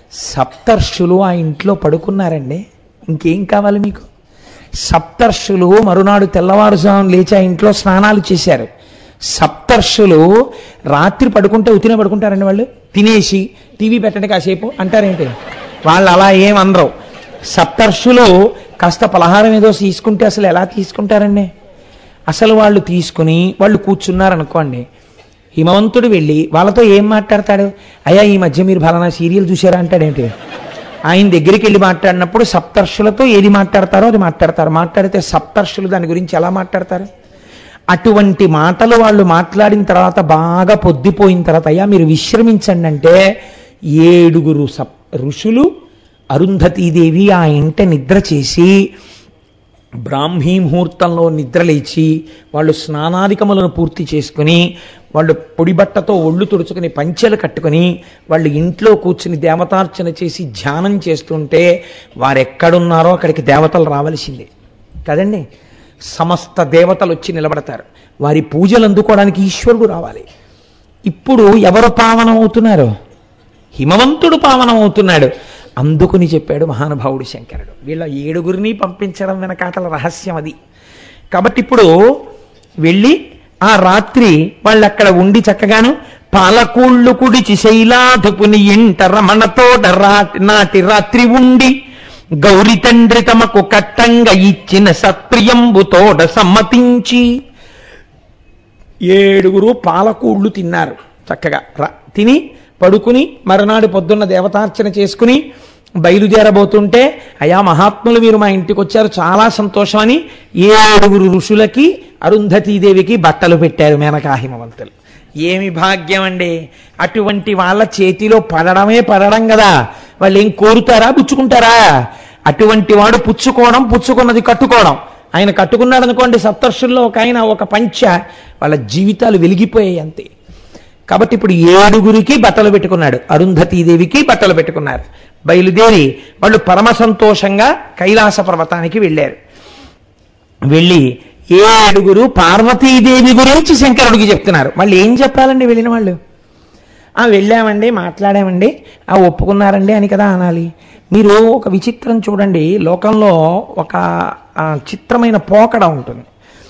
సప్తర్షులు ఆ ఇంట్లో పడుకున్నారండి ఇంకేం కావాలి మీకు సప్తర్షులు మరునాడు తెల్లవారుజాము లేచి ఆ ఇంట్లో స్నానాలు చేశారు సప్తర్షులు రాత్రి పడుకుంటే ఉతినే పడుకుంటారండి వాళ్ళు తినేసి టీవీ పెట్టండి కాసేపు అంటారేంటి వాళ్ళు అలా ఏం అనరు సప్తర్షులు కాస్త పలహారం ఏదో తీసుకుంటే అసలు ఎలా తీసుకుంటారండి అసలు వాళ్ళు తీసుకుని వాళ్ళు కూర్చున్నారనుకోండి హిమవంతుడు వెళ్ళి వాళ్ళతో ఏం మాట్లాడతాడు అయ్యా ఈ మధ్య మీరు ఫలానా సీరియల్ చూసారా అంటాడేంటి ఆయన దగ్గరికి వెళ్ళి మాట్లాడినప్పుడు సప్తర్షులతో ఏది మాట్లాడతారో అది మాట్లాడతారు మాట్లాడితే సప్తర్షులు దాని గురించి ఎలా మాట్లాడతారు అటువంటి మాటలు వాళ్ళు మాట్లాడిన తర్వాత బాగా పొద్దుపోయిన తర్వాత అయ్యా మీరు విశ్రమించండి అంటే ఏడుగురు సప్ ఋషులు అరుంధతీదేవి ఆ ఇంట నిద్ర చేసి బ్రాహ్మీ ముహూర్తంలో నిద్రలేచి వాళ్ళు స్నానాధికములను పూర్తి చేసుకుని వాళ్ళు పొడి బట్టతో ఒళ్ళు తుడుచుకుని పంచెలు కట్టుకుని వాళ్ళు ఇంట్లో కూర్చుని దేవతార్చన చేసి ధ్యానం చేస్తుంటే వారెక్కడున్నారో అక్కడికి దేవతలు రావలసిందే కదండి సమస్త దేవతలు వచ్చి నిలబడతారు వారి పూజలు అందుకోవడానికి ఈశ్వరుడు రావాలి ఇప్పుడు ఎవరు పావనం అవుతున్నారు హిమవంతుడు పావనం అవుతున్నాడు అందుకుని చెప్పాడు మహానుభావుడు శంకరుడు వీళ్ళ ఏడుగురిని పంపించడం వెనకాతల రహస్యం అది కాబట్టి ఇప్పుడు వెళ్ళి ఆ రాత్రి వాళ్ళు అక్కడ ఉండి చక్కగాను పాలకూళ్ళు కుడిచి శైలాధుపుని ఇంట రమణతోడ రాటి నాటి రాత్రి ఉండి గౌరి తండ్రి తమకు కట్టంగా ఇచ్చిన సత్ప్రియంబుతోడ సమ్మతించి ఏడుగురు పాలకూళ్ళు తిన్నారు చక్కగా ర- తిని పడుకుని మరునాడు పొద్దున్న దేవతార్చన చేసుకుని బయలుదేరబోతుంటే అయా మహాత్ములు మీరు మా ఇంటికి వచ్చారు చాలా సంతోషం అని ఏడుగురు ఋషులకి అరుంధతీదేవికి బట్టలు పెట్టారు మేనకాహిమవంతులు ఏమి భాగ్యం అండి అటువంటి వాళ్ళ చేతిలో పడడమే పడడం కదా వాళ్ళు ఏం కోరుతారా పుచ్చుకుంటారా అటువంటి వాడు పుచ్చుకోవడం పుచ్చుకున్నది కట్టుకోవడం ఆయన కట్టుకున్నాడు అనుకోండి సప్తర్షుల్లో ఒక ఆయన ఒక పంచ వాళ్ళ జీవితాలు వెలిగిపోయాయి అంతే కాబట్టి ఇప్పుడు ఏడుగురికి బట్టలు పెట్టుకున్నాడు అరుంధతీదేవికి బట్టలు పెట్టుకున్నారు బయలుదేరి వాళ్ళు పరమ సంతోషంగా కైలాస పర్వతానికి వెళ్ళారు వెళ్ళి ఏడుగురు పార్వతీదేవి గురించి శంకరుడికి చెప్తున్నారు మళ్ళీ ఏం చెప్పాలండి వెళ్ళిన వాళ్ళు ఆ వెళ్ళామండి మాట్లాడామండి ఆ ఒప్పుకున్నారండి అని కదా అనాలి మీరు ఒక విచిత్రం చూడండి లోకంలో ఒక ఆ, చిత్రమైన పోకడ ఉంటుంది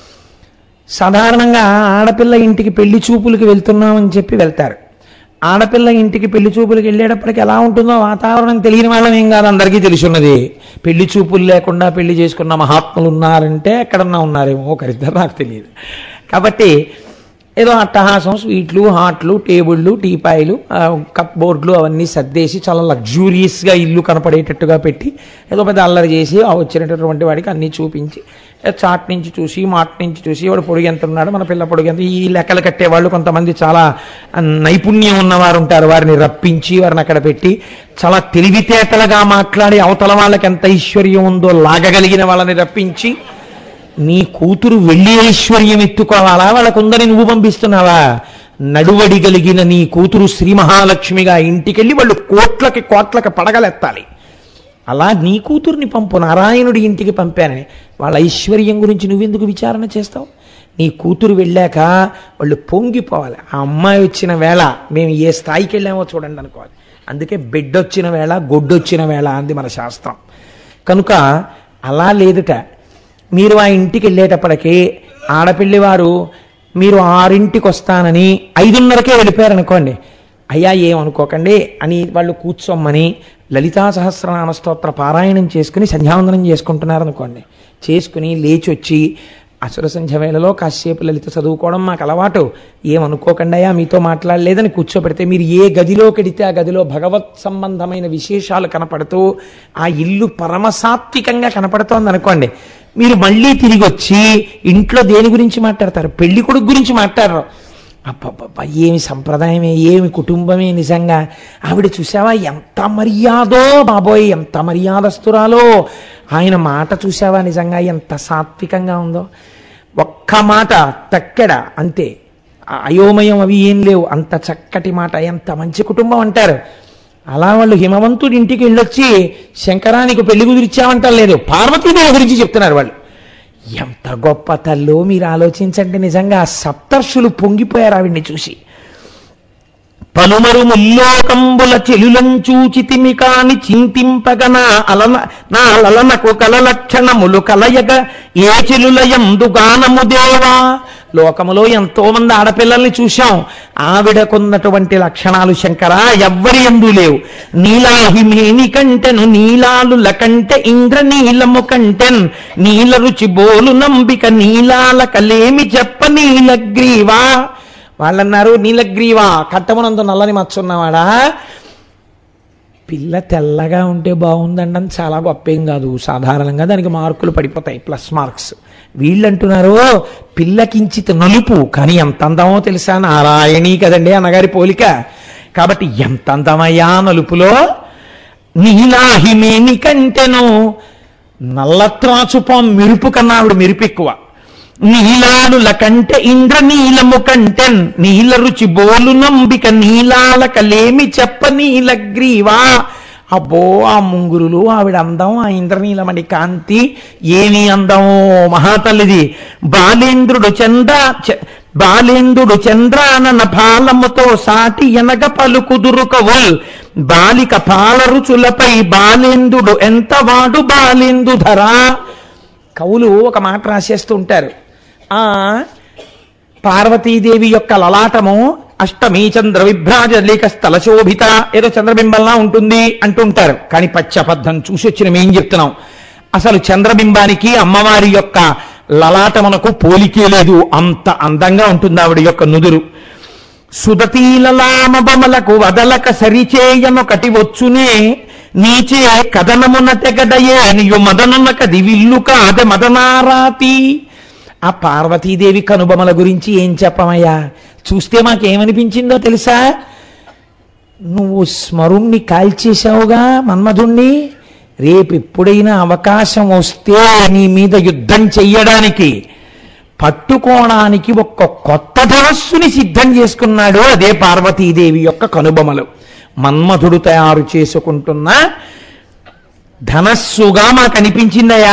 సాధారణంగా ఆడపిల్ల ఇంటికి పెళ్లి చూపులకి వెళ్తున్నామని చెప్పి వెళ్తారు ఆడపిల్ల ఇంటికి పెళ్లి చూపులకి వెళ్ళేటప్పటికి ఎలా ఉంటుందో వాతావరణం తెలియని వాళ్ళం ఏం కాదు అందరికీ తెలుసున్నది పెళ్లి చూపులు లేకుండా పెళ్లి చేసుకున్న మహాత్ములు ఉన్నారంటే ఎక్కడన్నా ఉన్నారేమో ఒకరిద్దరు నాకు తెలియదు కాబట్టి ఏదో అట్టహాసం స్వీట్లు హాట్లు టేబుళ్ళు టీపాయిలు ఆ, కప్ బోర్డులు అవన్నీ సర్దేసి చాలా లగ్జూరియస్గా ఇల్లు కనపడేటట్టుగా పెట్టి ఏదో పెద్ద అల్లరి చేసి ఆ వచ్చినటువంటి వాడికి అన్నీ చూపించి ఏ చాట్ నుంచి చూసి మాట నుంచి చూసి వాడు పొడుగు ఎంత ఉన్నాడు మన పిల్ల పొడుగు ఎంత ఈ లెక్కలు కట్టేవాళ్ళు కొంతమంది చాలా ఆ, నైపుణ్యం ఉన్నవారు ఉంటారు వారిని రప్పించి వారిని అక్కడ పెట్టి చాలా తెలివితేటలుగా మాట్లాడి అవతల వాళ్ళకి ఎంత ఐశ్వర్యం ఉందో లాగగలిగిన వాళ్ళని రప్పించి నీ కూతురు వెళ్ళి ఐశ్వర్యం ఎత్తుకోవాలా వాళ్ళకుందని నువ్వు పంపిస్తున్నావా నడువడి కలిగిన నీ కూతురు శ్రీ మహాలక్ష్మిగా ఇంటికెళ్ళి వాళ్ళు కోట్లకి కోట్లకి పడగలెత్తాలి అలా నీ కూతుర్ని పంపు నారాయణుడి ఇంటికి పంపానని వాళ్ళ ఐశ్వర్యం గురించి నువ్వెందుకు విచారణ చేస్తావు నీ కూతురు వెళ్ళాక వాళ్ళు పొంగిపోవాలి ఆ అమ్మాయి వచ్చిన వేళ మేము ఏ స్థాయికి వెళ్ళామో చూడండి అనుకోవాలి అందుకే బిడ్డ వచ్చిన వేళ గొడ్డొచ్చిన వేళ అంది మన శాస్త్రం కనుక అలా లేదుట మీరు ఆ ఇంటికి వెళ్ళేటప్పటికి ఆడపిల్లి వారు మీరు ఆరింటికి వస్తానని ఐదున్నరకే వెళ్ళిపోయారనుకోండి అయ్యా ఏమనుకోకండి అని వాళ్ళు కూర్చోమ్మని లలితా సహస్రనామ స్తోత్ర పారాయణం చేసుకుని సంధ్యావందనం చేసుకుంటున్నారనుకోండి చేసుకుని లేచి వచ్చి అసుర సంధ్య వేళలో కాసేపు లలిత చదువుకోవడం మాకు అలవాటు ఏమనుకోకండి అయ్యా మీతో మాట్లాడలేదని కూర్చోబెడితే మీరు ఏ గదిలోకి వెడితే ఆ గదిలో భగవత్ సంబంధమైన విశేషాలు కనపడుతూ ఆ ఇల్లు పరమసాత్వికంగా కనపడుతోంది అనుకోండి మీరు మళ్ళీ తిరిగి వచ్చి ఇంట్లో దేని గురించి మాట్లాడతారు పెళ్లి కొడుకు గురించి మాట్లాడరు అబ్బబ్బబ్బా ఏమి సంప్రదాయమే ఏమి కుటుంబమే నిజంగా ఆవిడ చూసావా ఎంత మర్యాదో బాబోయ్ ఎంత మర్యాదస్తురాలో ఆయన మాట చూసావా నిజంగా ఎంత సాత్వికంగా ఉందో ఒక్క మాట తక్కెడ అంతే ఆ అయోమయం అవి ఏం లేవు అంత చక్కటి మాట ఎంత మంచి కుటుంబం అంటారు అలా వాళ్ళు హిమవంతుడి ఇంటికి వెళ్ళొచ్చి శంకరానికి పెళ్లి కుదిరిచ్చామంటారు లేదు పార్వతీదేవి గురించి చెప్తున్నారు వాళ్ళు ఎంత గొప్ప తల్లో మీరు ఆలోచించండి నిజంగా సప్తర్షులు పొంగిపోయారు ఆవిడ్ని చూసి పలుమరు ముల్లోకంబుల చెలులంచూచితిమి కాని చింతింపగ నా అలన నా లలనకు కల లక్షణములు కలయగ ఏ చెలులయందు గానము దేవా లోకములో ఎంతో మంది ఆడపిల్లల్ని చూశాం ఆవిడకున్నటువంటి లక్షణాలు శంకర ఎవ్వరి ఎందు లేవు నీలాహిమేని కంటెను నీలాలుల కంటె ఇంద్రనీలము కంటెన్ నీల రుచి బోలు నంబిక నీలాల కలేమి చెప్ప నీలగ్రీవా వాళ్ళన్నారు నీలగ్రీవా కట్టమనంత నల్లని మచ్చున్నవాడా పిల్ల తెల్లగా ఉంటే బాగుందండి చాలా గొప్పేం కాదు సాధారణంగా దానికి మార్కులు పడిపోతాయి ప్లస్ మార్క్స్ వీళ్ళంటున్నారు పిల్లకించిత నలుపు కానీ ఎంత అందమో తెలుసా నారాయణీ కదండి అన్నగారి పోలిక కాబట్టి ఎంత అందమయ్యా నలుపులో నీలాహిమేని కంటెను నల్లత్రాచుపం మెరుపు కన్నా ఆవిడ మెరుపు ఎక్కువ నీలాలుల కంటే ఇంద్రనీలము కంటెన్ నీల రుచి బోలు నంబిక నీలాల కలేమి చెప్ప నీలగ్రీవా అబ్బో ఆ ముంగురులు ఆవిడ అందం ఆ ఇంద్రనీలమణి కాంతి ఏమి అందమో మహాతల్లిది బాలేంద్రుడు చంద్ర చ- బాలేంద్రుడు చంద్రానన పాలముతో సాటి ఎనగ పలుకుదురు కవుల్ బాలిక పాల రుచులపై బాలేంద్రుడు ఎంత వాడు బాలేందు ధరా కవులు ఒక మాట రాసేస్తూ ఉంటారు ఆ పార్వతీదేవి యొక్క లలాటము అష్టమి చంద్ర విభ్రాజ లేక స్థల శోభిత ఏదో చంద్రబింబంలా ఉంటుంది అంటుంటారు కానీ పచ్చబద్ధం చూసి వచ్చిన మేం చెప్తున్నాం అసలు చంద్రబింబానికి అమ్మవారి యొక్క లలాటమునకు పోలికే లేదు అంత అందంగా ఉంటుంది ఆవిడ యొక్క నుదురు సుదతీలలామబమలకు వదలక సరిచేయనొకటి వచ్చునే నీచే కథనమున తెగడయే నియు మదననక దివిల్లు కాద మదనారాతి ఆ పార్వతీదేవి కనుబొమల గురించి ఏం చెప్పమయ్యా చూస్తే మాకేమనిపించిందో తెలుసా నువ్వు స్మరుణ్ణి కాల్చేశావుగా మన్మధుణ్ణి రేపు ఎప్పుడైనా అవకాశం వస్తే నీ మీద యుద్ధం చెయ్యడానికి పట్టుకోవడానికి ఒక్క కొత్త ధనస్సుని సిద్ధం చేసుకున్నాడు అదే పార్వతీదేవి యొక్క కనుబొమలు మన్మధుడు తయారు చేసుకుంటున్న ధనస్సుగా మాకు అనిపించిందయా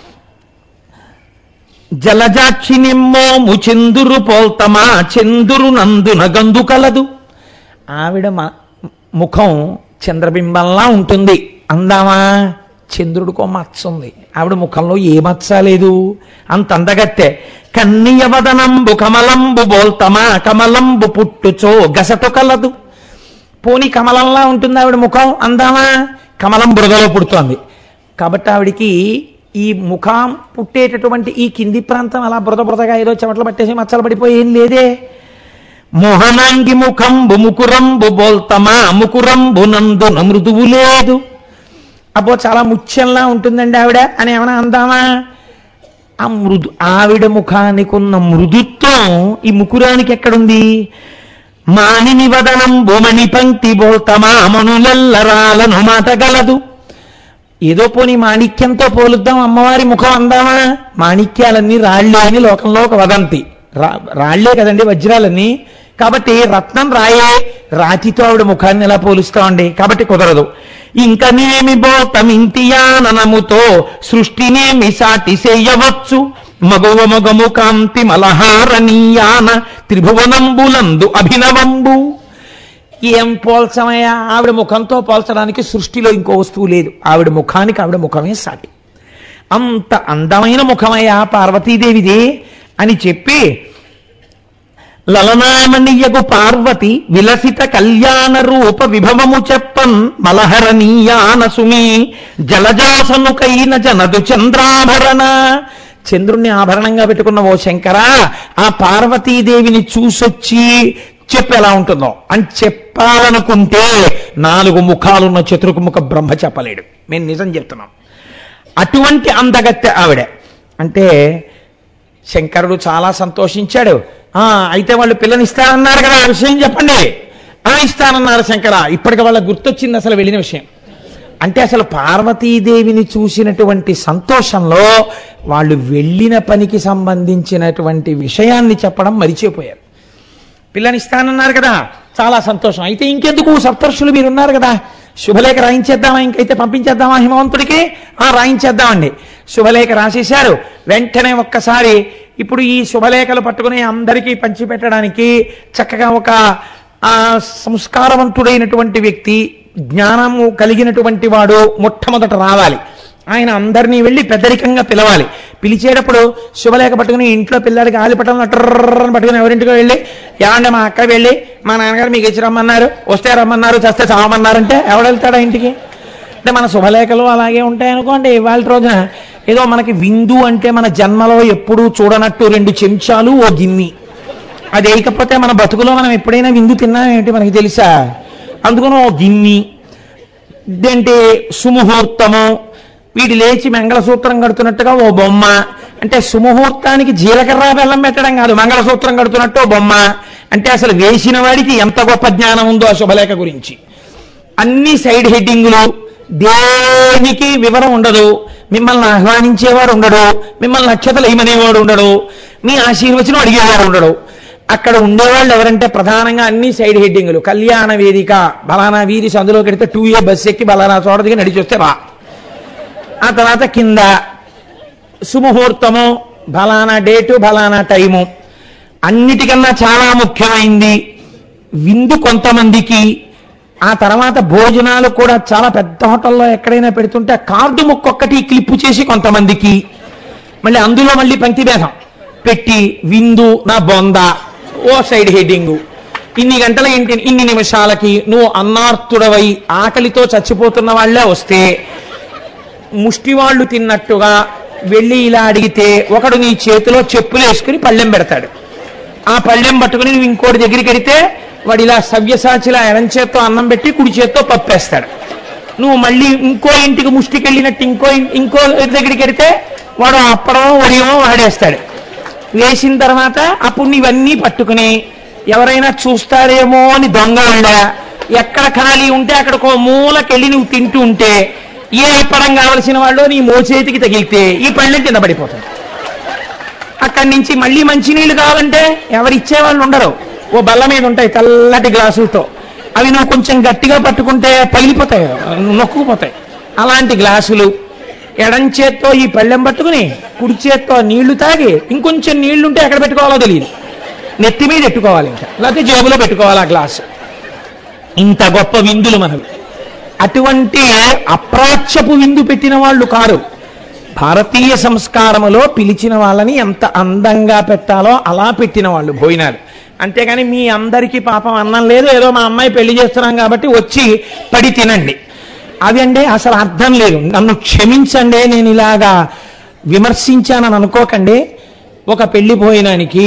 జలజాక్షినిమ్మోము చందురు పోల్తమా చందురు నందున గందు కలదు ఆవిడ మ- ముఖం చంద్రబింబంలా ఉంటుంది అందామా చంద్రుడికో మచ్చ ఉంది ఆవిడ ముఖంలో ఏ మచ్చ లేదు అంత అందగత్తె కన్నియవదనంబు కమలంబు బోల్తమా కమలంబు పుట్టుచో గసటు కలదు పోని కమలంలా ఉంటుంది ఆవిడ ముఖం అందామా కమలం బురదలో పుడుతోంది కాబట్టి ఆవిడికి ఈ ముఖం పుట్టేటటువంటి ఈ కింది ప్రాంతం అలా బురద బురదగా ఏదో చెమటలు పట్టేసి మచ్చలు పడిపోయి ఏం లేదే మోహనాంగి ముఖంబు ముకురంబు బోల్తమా ముకురంబు నందున మృదువు లేదు అబ్బో చాలా ముత్యంలా ఉంటుందండి ఆవిడ అని ఏమైనా అందామా ఆ మృదు ఆవిడ ముఖానికి ఉన్న మృదుత్వం ఈ ముకురానికి ఎక్కడుంది మానిని వదనం బొమణి పంక్తి బోల్తమా మనులెల్లరాలను మాటగలదు ఏదో పోని మాణిక్యంతో పోలుద్దాం అమ్మవారి ముఖం అందామా మాణిక్యాలన్నీ రాళ్లే అని లోకంలో ఒక వదంతి రా రాళ్లే కదండి వజ్రాలన్నీ కాబట్టి రత్నం రాయే రాతితో ఆవిడ ముఖాన్ని ఎలా పోలుస్తామండి కాబట్టి కుదరదు ఇంకనేమి బోతమింతియాననముతో సృష్టినేమి సాటి చేయవచ్చు మగువ మగము కాంతి మలహారణీయాన త్రిభువనంబులందు అభినవంబు ఏం పోల్చమయ్యా ఆవిడ ముఖంతో పోల్చడానికి సృష్టిలో ఇంకో వస్తువు లేదు ఆవిడ ముఖానికి ఆవిడ ముఖమే సాటి అంత అందమైన ముఖమయ్యా పార్వతీదేవిది అని చెప్పి లలనామణియగు పార్వతి విలసిత కళ్యాణ రూప విభవము చెప్పన్ మలహరణీయాన సుమి జలజాసనుకైన జనదు చంద్రాభరణ చంద్రుణ్ణి ఆభరణంగా పెట్టుకున్న ఓ శంకర ఆ పార్వతీదేవిని చూసొచ్చి చెప్పు ఎలా ఉంటుందో అని చెప్పాలనుకుంటే నాలుగు ముఖాలున్న చతుర్ముఖ బ్రహ్మ చెప్పలేడు మేము నిజం చెప్తున్నాం అటువంటి అందగత్తె ఆవిడ అంటే శంకరుడు చాలా సంతోషించాడు ఆ అయితే వాళ్ళు పిల్లని ఇస్తానన్నారు కదా ఆ విషయం చెప్పండి ఆ ఇస్తానన్నారు శంకర ఇప్పటికి వాళ్ళకి గుర్తొచ్చింది అసలు వెళ్ళిన విషయం అంటే అసలు పార్వతీదేవిని చూసినటువంటి సంతోషంలో వాళ్ళు వెళ్ళిన పనికి సంబంధించినటువంటి విషయాన్ని చెప్పడం మరిచిపోయారు పిల్లని ఇస్తానన్నారు కదా చాలా సంతోషం అయితే ఇంకెందుకు సప్తర్షులు మీరు ఉన్నారు కదా శుభలేఖ రాయించేద్దామా ఇంకైతే పంపించేద్దామా హిమవంతుడికి ఆ రాయించేద్దామండి శుభలేఖ రాసేశారు వెంటనే ఒక్కసారి ఇప్పుడు ఈ శుభలేఖలు పట్టుకుని అందరికీ పంచిపెట్టడానికి చక్కగా ఒక ఆ సంస్కారవంతుడైనటువంటి వ్యక్తి జ్ఞానము కలిగినటువంటి వాడు మొట్టమొదట రావాలి ఆయన అందరినీ వెళ్ళి పెద్దరికంగా పిలవాలి పిలిచేటప్పుడు శుభలేఖ పట్టుకుని ఇంట్లో పిల్లాడికి ఆలిపట్టం టర్రని పట్టుకుని ఎవరింటికో వెళ్ళి ఏమంటే మా అక్క వెళ్ళి మా నాన్నగారు మీకు ఇచ్చి రమ్మన్నారు వస్తే రమ్మన్నారు చస్తే చావమన్నారంటే ఎవడెళ్తాడా ఇంటికి అంటే మన శుభలేఖలు అలాగే ఉంటాయి అనుకోండి ఇవాళ రోజున ఏదో మనకి విందు అంటే మన జన్మలో ఎప్పుడూ చూడనట్టు రెండు చెంచాలు ఓ గిన్ని అది వేయకపోతే మన బతుకులో మనం ఎప్పుడైనా విందు తిన్నాం ఏంటి మనకి తెలుసా అందుకని ఓ గిన్ని ఇదేంటి సుముహూర్తము వీడి లేచి మంగళసూత్రం కడుతున్నట్టుగా ఓ బొమ్మ అంటే సుముహూర్తానికి జీలకర్ర బెల్లం పెట్టడం కాదు మంగళసూత్రం కడుతున్నట్టు ఓ బొమ్మ అంటే అసలు వేసిన వాడికి ఎంత గొప్ప జ్ఞానం ఉందో ఆ శుభలేఖ గురించి అన్ని సైడ్ హెడ్డింగులు దేనికి వివరం ఉండదు మిమ్మల్ని ఆహ్వానించేవాడు ఉండడు మిమ్మల్ని నక్షత్రాలు ఏమనేవాడు ఉండడు మీ ఆశీర్వచనం అడిగేవాడు ఉండడు అక్కడ ఉండేవాళ్ళు ఎవరంటే ప్రధానంగా అన్ని సైడ్ హెడ్డింగులు కళ్యాణ వేదిక బలానా వీధి సందులో కడితే టూ ఏ బస్ ఎక్కి బలానా చోట దిగి నడిచి వస్తే రా ఆ తర్వాత కింద సుముహూర్తము బలానా డేటు బలానా టైము అన్నిటికన్నా చాలా ముఖ్యమైంది విందు కొంతమందికి ఆ తర్వాత భోజనాలు కూడా చాలా పెద్ద హోటల్లో ఎక్కడైనా పెడుతుంటే ఆ కార్డు ముక్కొక్కటి క్లిప్పు చేసి కొంతమందికి మళ్ళీ అందులో మళ్ళీ పంక్తి భేదం పెట్టి విందు నా బొంద ఓ సైడ్ హెడ్డింగు ఇన్ని గంటల ఇంటి ఇన్ని నిమిషాలకి నువ్వు అన్నార్తుడవై ఆకలితో చచ్చిపోతున్న వాళ్ళే వస్తే ముష్టివాళ్ళు తిన్నట్టుగా వెళ్ళి ఇలా అడిగితే ఒకడు నీ చేతిలో చెప్పులు వేసుకుని పళ్ళెం పెడతాడు ఆ పళ్ళెం పట్టుకుని నువ్వు ఇంకోటి దగ్గరికి వెడితే వాడు ఇలా సవ్యసాచిలా ఎడం చేత్తో అన్నం పెట్టి కుడి చేత్తో పప్పేస్తాడు నువ్వు మళ్ళీ ఇంకో ఇంటికి ముష్టికి వెళ్ళినట్టు ఇంకో ఇన్- ఇంకో దగ్గరికి వెడితే వాడు అప్పడమో వడియమో వాడేస్తాడు వేసిన తర్వాత అప్పుడు నీవన్నీ పట్టుకుని ఎవరైనా చూస్తారేమో అని దొంగ ఎక్కడ ఖాళీ ఉంటే అక్కడికి ఓ మూలకెళ్ళి నువ్వు తింటూ ఉంటే ఏ ఇప్పడం కావలసిన వాళ్ళు నీ మోచేతికి తగిలితే ఈ పళ్ళెం కింద పడిపోతాడు అక్కడి నుంచి మళ్ళీ మంచినీళ్ళు కావాలంటే ఎవరు ఇచ్చేవాళ్ళు ఉండరు ఓ బల్ల మీద ఉంటాయి తెల్లటి గ్లాసులతో అవి నువ్వు కొంచెం గట్టిగా పట్టుకుంటే పగిలిపోతాయి నొక్కుపోతాయి అలాంటి గ్లాసులు ఎడం చేత్తో ఈ పళ్ళెం పట్టుకుని కుడి చేత్తో నీళ్లు తాగి ఇంకొంచెం నీళ్లుంటే ఎక్కడ పెట్టుకోవాలో తెలియదు నెత్తి మీద పెట్టుకోవాలి ఇంకా లేకపోతే జేబులో పెట్టుకోవాలి ఆ గ్లాసు ఇంత గొప్ప విందులు మనవి అటువంటి అప్రాచ్యపు విందు పెట్టిన వాళ్ళు కారు భారతీయ సంస్కారములో పిలిచిన వాళ్ళని ఎంత అందంగా పెట్టాలో అలా పెట్టిన వాళ్ళు భోజనాలు అంతేగాని మీ అందరికీ పాపం అన్నం లేదు ఏదో మా అమ్మాయి పెళ్లి చేస్తున్నాం కాబట్టి వచ్చి పడి తినండి అవి అంటే అసలు అర్థం లేదు నన్ను క్షమించండి నేను ఇలాగా విమర్శించానని అనుకోకండి ఒక పెళ్లి భోజనానికి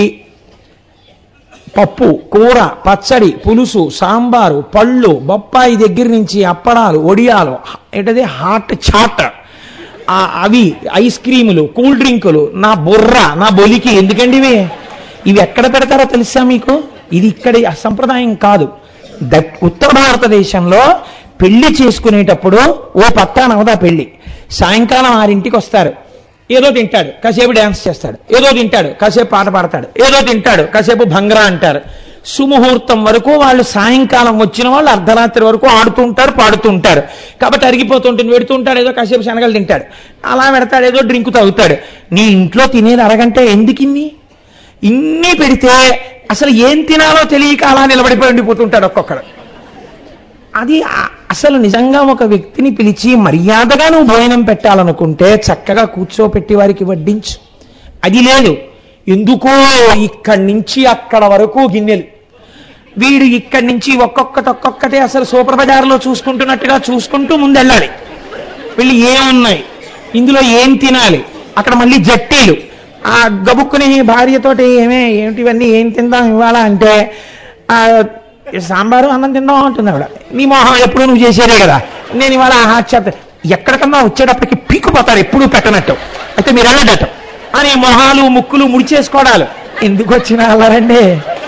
పప్పు కూర పచ్చడి పులుసు సాంబారు పళ్ళు బొప్పాయి దగ్గర నుంచి అప్పడాలు ఒడియాలు ఏంటది హాట్ చాట్ ఆ అవి ఐస్ క్రీములు కూల్ డ్రింకులు నా బుర్ర నా బొలికి ఎందుకండి ఇవి ఇవి ఎక్కడ పెడతారో తెలుసా మీకు ఇది ఇక్కడి సంప్రదాయం కాదు ద ఉత్తర భారతదేశంలో పెళ్లి చేసుకునేటప్పుడు ఓ పత్తానవదా పెళ్లి సాయంకాలం ఆరింటికి వస్తారు ఏదో తింటాడు కాసేపు డ్యాన్స్ చేస్తాడు ఏదో తింటాడు కాసేపు పాట పాడతాడు ఏదో తింటాడు కాసేపు భంగ్రా అంటారు సుముహూర్తం వరకు వాళ్ళు సాయంకాలం వచ్చిన వాళ్ళు అర్ధరాత్రి వరకు ఆడుతూ ఉంటారు పాడుతూ ఉంటారు కాబట్టి అరిగిపోతుంటుంది పెడుతూ ఉంటాడు ఏదో కాసేపు శనగలు తింటాడు అలా పెడతాడు ఏదో డ్రింక్ తాగుతాడు నీ ఇంట్లో తినేది అరగంట ఎందుకు ఇన్ని ఇన్ని పెడితే అసలు ఏం తినాలో తెలియక అలా నిలబడిపోయి ఉండిపోతుంటాడు ఒక్కొక్కడు అది ఆ- అసలు నిజంగా ఒక వ్యక్తిని పిలిచి మర్యాదగా నువ్వు భోజనం పెట్టాలనుకుంటే చక్కగా కూర్చోపెట్టి వారికి వడ్డించు అది లేదు ఎందుకో ఇక్కడి నుంచి అక్కడ వరకు గిన్నెలు వీడు ఇక్కడి నుంచి ఒక్కొక్కటి ఒక్కొక్కటి అసలు సూపర్ బజార్లో చూసుకుంటున్నట్టుగా చూసుకుంటూ ముందెళ్ళాలి వీళ్ళు ఏమున్నాయి ఇందులో ఏం తినాలి అక్కడ మళ్ళీ జట్టీలు ఆ గబుక్కుని భార్యతోటి ఏమే ఏమిటి ఇవన్నీ ఏం తిందాం ఇవాళ అంటే ఆ సాంబారు అన్నం తిందాం అంటుంది ఆవిడ నీ మొహం ఎప్పుడు నువ్వు చేసేదే కదా నేను ఇవాళ హాట్ చేస్తా ఎక్కడికన్నా వచ్చేటప్పటికి పీకుపోతారు ఎప్పుడూ పెట్టనట్టు అయితే మీరు వెళ్ళడట అని మొహాలు ముక్కులు ముడిచేసుకోవడాలు ఎందుకు వచ్చిన అల్లరండి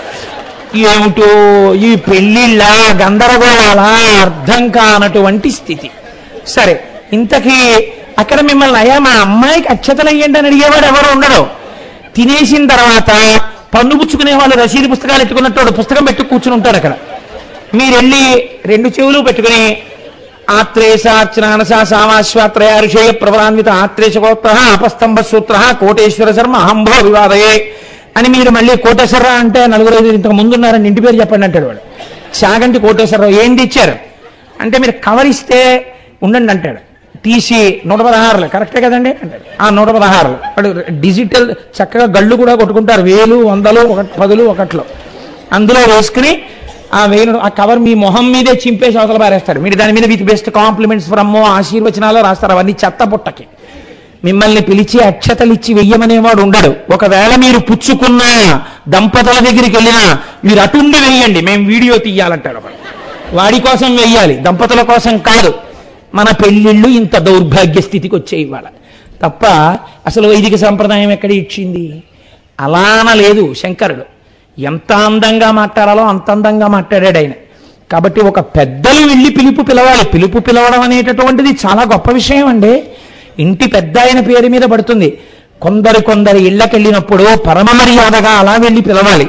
ఏమిటో ఈ పెళ్లిళ్ళ గందరగోళాల అర్థం కానటువంటి స్థితి సరే ఇంతకీ అక్కడ మిమ్మల్ని అయ్యా మా అమ్మాయికి అక్షతలు అయ్యండి అని అడిగేవాడు ఎవరు ఉండడు తినేసిన తర్వాత పన్ను పుచ్చుకునే వాళ్ళు రసీదు పుస్తకాలు ఎట్టుకున్నట్టు వాడు పుస్తకం పెట్టి కూర్చుని ఉంటాడు అక్కడ మీరు వెళ్ళి రెండు చెవులు పెట్టుకుని ఆత్రేశార్చనానసా సామాశ్వాత్రయ ఋషేయ ప్రవరాన్విత ఆత్రేశ గోత్ర అపస్తంభ సూత్ర కోటేశ్వర శర్మ అహంభో వివాదయే అని మీరు మళ్ళీ కోటేశ్వర అంటే నలుగురు ఐదు ఇంతకు ముందున్నారని ఇంటి పేరు చెప్పండి అంటాడు వాడు చాగంటి కోటేశ్వరరావు ఏం తెచ్చారు అంటే మీరు కవర్ ఇస్తే ఉండండి అంటాడు తీసి నూట పదహారులు కరెక్టే కదండి అంటాడు ఆ నూట పదహారులు వాడు డిజిటల్ చక్కగా గళ్ళు కూడా కొట్టుకుంటారు వేలు వందలు ఒక పదులు ఒకట్లో అందులో వేసుకుని ఆ వేలు ఆ కవర్ మీ మొహం మీదే చింపేసి అవతల పారేస్తాడు మీరు దాని మీద విత్ బెస్ట్ కాంప్లిమెంట్స్ ఫ్రమ్ ఆశీర్వచనాలు రాస్తారు అవన్నీ చెత్త పుట్టకి మిమ్మల్ని పిలిచి అక్షతలు ఇచ్చి వెయ్యమనేవాడు ఉండడు ఒకవేళ మీరు పుచ్చుకున్న దంపతుల దగ్గరికి వెళ్ళినా మీరు అటుండి వెయ్యండి మేము వీడియో తీయాలంటాడు ఒకడు వాడి కోసం వెయ్యాలి దంపతుల కోసం కాదు మన పెళ్ళిళ్ళు ఇంత దౌర్భాగ్య స్థితికి వచ్చే ఇవాళ తప్ప అసలు వైదిక సంప్రదాయం ఎక్కడ ఇచ్చింది అలాన లేదు శంకరుడు ఎంత అందంగా మాట్లాడాలో అంత అందంగా మాట్లాడాడు ఆయన కాబట్టి ఒక పెద్దలు వెళ్ళి పిలుపు పిలవాలి పిలుపు పిలవడం అనేటటువంటిది చాలా గొప్ప విషయం అండి ఇంటి పెద్ద ఆయన పేరు మీద పడుతుంది కొందరు కొందరు ఇళ్ళకెళ్ళినప్పుడు పరమ మర్యాదగా అలా వెళ్ళి పిలవాలి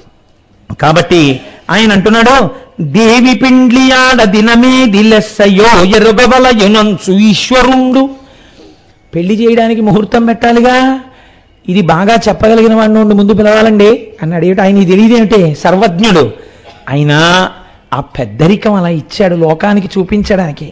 కాబట్టి ఆయన అంటున్నాడు దేవి పిండ్లియాడ దినమే దిలెస్సయో ఎరుగవలయునంచు ఈశ్వరుండు పెళ్లి చేయడానికి ముహూర్తం పెట్టాలిగా ఇది బాగా చెప్పగలిగిన వాడిని ఉండి ముందు పిలవాలండి అన్నాడు ఏమిటి ఆయన తెలియదేమిటి సర్వజ్ఞుడు అయినా ఆ పెద్దరికం అలా ఇచ్చాడు లోకానికి చూపించడానికి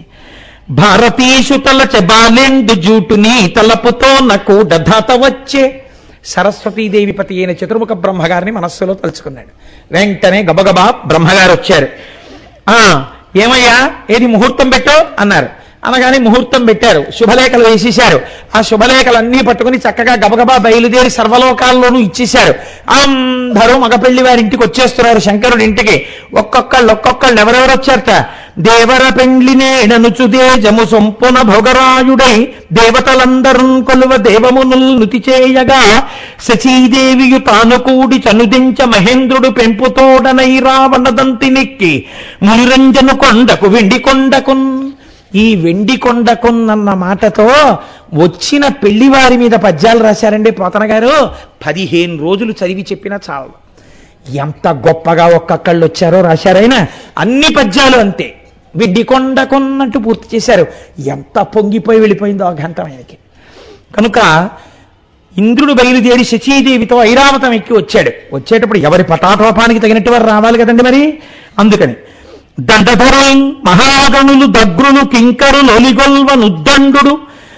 భారతీషు తలచ బాలెండు జూటుని తలపుతో నాకు డధాత వచ్చే సరస్వతీదేవి పతి అయిన చతుర్ముఖ బ్రహ్మగారిని మనస్సులో తలుచుకున్నాడు వెంటనే గబగబా బ్రహ్మగారు వచ్చారు ఆ ఏమయ్యా ఏది ముహూర్తం పెట్టో అన్నారు అనగానే ముహూర్తం పెట్టారు శుభలేఖలు వేసేశారు ఆ శుభలేఖలన్నీ పట్టుకుని చక్కగా గబగబా బయలుదేరి సర్వలోకాల్లోనూ ఇచ్చేశారు అందరూ మగ పెళ్లి వారి ఇంటికి వచ్చేస్తున్నారు శంకరుడి ఇంటికి ఒక్కొక్కళ్ళు ఒక్కొక్కళ్ళు ఎవరెవరు వచ్చారట దేవర పెండ్లినేడనుచుదే జము సొంపున భోగరాయుడై దేవతలందరూ కొలువ దేవమునుల్ నుతి చేయగా శచీదేవియు తాను కూడి చనుదించ మహేంద్రుడు పెంపుతోడనై రావణదంతి నెక్కి మునిరంజను కొండకు వెండి కొండకున్ ఈ వెండి కొండకున్నన్న మాటతో వచ్చిన పెళ్లివారి మీద పద్యాలు రాశారండి పోతన గారు పదిహేను రోజులు చదివి చెప్పినా చాలు ఎంత గొప్పగా ఒక్కొక్కళ్ళు వచ్చారో రాశారైనా అన్ని పద్యాలు అంతే వెండి కొండకున్నట్టు పూర్తి చేశారు ఎంత పొంగిపోయి వెళ్ళిపోయిందో ఆ గంట ఆయనకి కనుక ఇంద్రుడు బయలుదేరి శచీదేవితో ఐరావతం ఎక్కి వచ్చాడు వచ్చేటప్పుడు ఎవరి పటాటోపానికి తగినట్టు వారు రావాలి కదండి మరి అందుకని దండధరం మహాగణులు దగ్రులు కింకరులు ఒలిగొల్వ నుద్దండు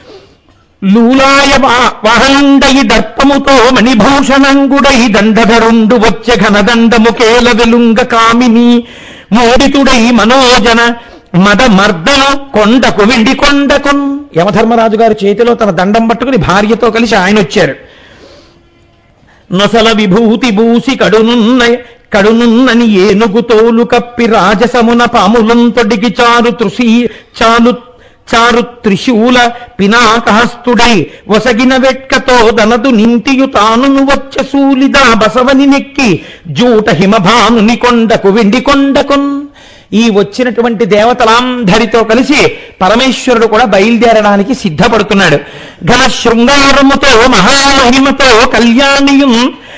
లూలాయ వా- వాహనండయి దర్పముతో మణిభూషణంగుడై దండధరుండు వచ్చె ఘనదండము కేల వెలుంగ కామిని మోడితుడై మనోజన మద మర్దన కొండకు వెండి కొండకున్ యమధర్మరాజు గారి చేతిలో తన దండం పట్టుకుని భార్యతో కలిసి ఆయన వచ్చారు నొసల విభూతి బూసి కడునున్న కడునున్నని ఏనుగు తోలు కప్పి రాజసమున పాములంతొడికి చారు తృషి చాలు చారు త్రిశూల పినాకహస్తుడై వసగిన వెట్కతో దనదు నింతియు తానును వచ్చ సూలిదా బసవని నెక్కి జూట హిమభానుని కొండకు వెండి కొండకున్ ఈ వచ్చినటువంటి దేవతలందరితో కలిసి పరమేశ్వరుడు కూడా బయలుదేరడానికి సిద్ధపడుతున్నాడు ఘన శృంగారముతో మహామహిమతో కళ్యాణియం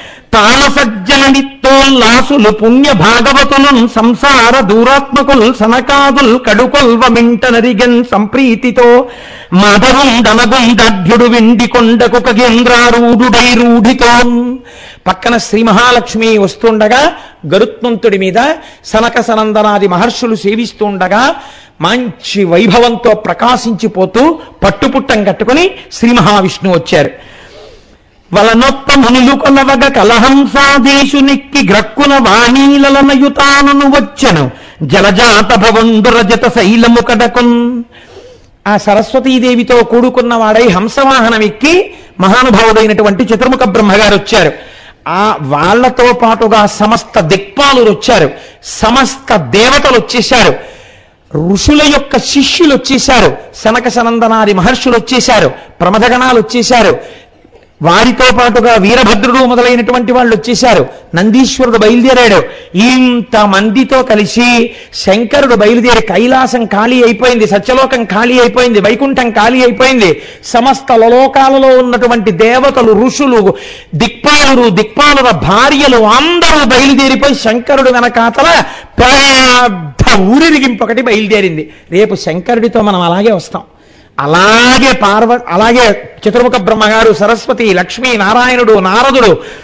తాళసజ్జననిత్తోల్లాసులు పుణ్య భాగవతులు సంసార దూరాత్మకుల్ సనకాదుల్ కడుకొల్వ మింట నరిగన్ సంప్రీతితో మాధవం దనగుండభ్యుడు వెండి కొండకు కగేంద్రారూఢుడై రూఢితో పక్కన శ్రీ మహాలక్ష్మి వస్తుండగా గరుత్మంతుడి మీద సనక సనందనాది మహర్షులు సేవిస్తుండగా మంచి వైభవంతో ప్రకాశించిపోతూ పట్టుపుట్టం కట్టుకుని శ్రీ మహావిష్ణువు వచ్చారు వలనొత్త మునులు కొలవగ కలహంసాదేశు నెక్కి గ్రక్కున వాణీలనయుతానను వచ్చెను జలజాత భవండు రజత శైలము కడకున్ ఆ సరస్వతీదేవితో కూడుకున్న వాడై హంసవాహనం ఎక్కి మహానుభావుడైనటువంటి చతుర్ముఖ బ్రహ్మగారు వచ్చారు ఆ వాళ్ళతో పాటుగా సమస్త దిక్పాలురు వచ్చారు సమస్త దేవతలు వచ్చేశారు ఋషుల యొక్క శిష్యులు వచ్చేశారు సనక సనందనాది మహర్షులు వచ్చేశారు ప్రమదగణాలు వచ్చేశారు వారితో పాటుగా వీరభద్రుడు మొదలైనటువంటి వాళ్ళు వచ్చేశారు నందీశ్వరుడు బయలుదేరాడు ఇంత మందితో కలిసి శంకరుడు బయలుదేరి కైలాసం ఖాళీ అయిపోయింది సత్యలోకం ఖాళీ అయిపోయింది వైకుంఠం ఖాళీ అయిపోయింది సమస్త లోకాలలో ఉన్నటువంటి దేవతలు ఋషులు దిక్పాలురు దిక్పాలుర భార్యలు అందరూ బయలుదేరిపోయి శంకరుడు వెనకాతల పెద్ద ఊరిరిగింపు ఒకటి బయలుదేరింది రేపు శంకరుడితో మనం అలాగే వస్తాం అలాగే పార్వ అలాగే చతుర్ముఖ బ్రహ్మగారు సరస్వతి లక్ష్మీ నారాయణుడు నారదుడు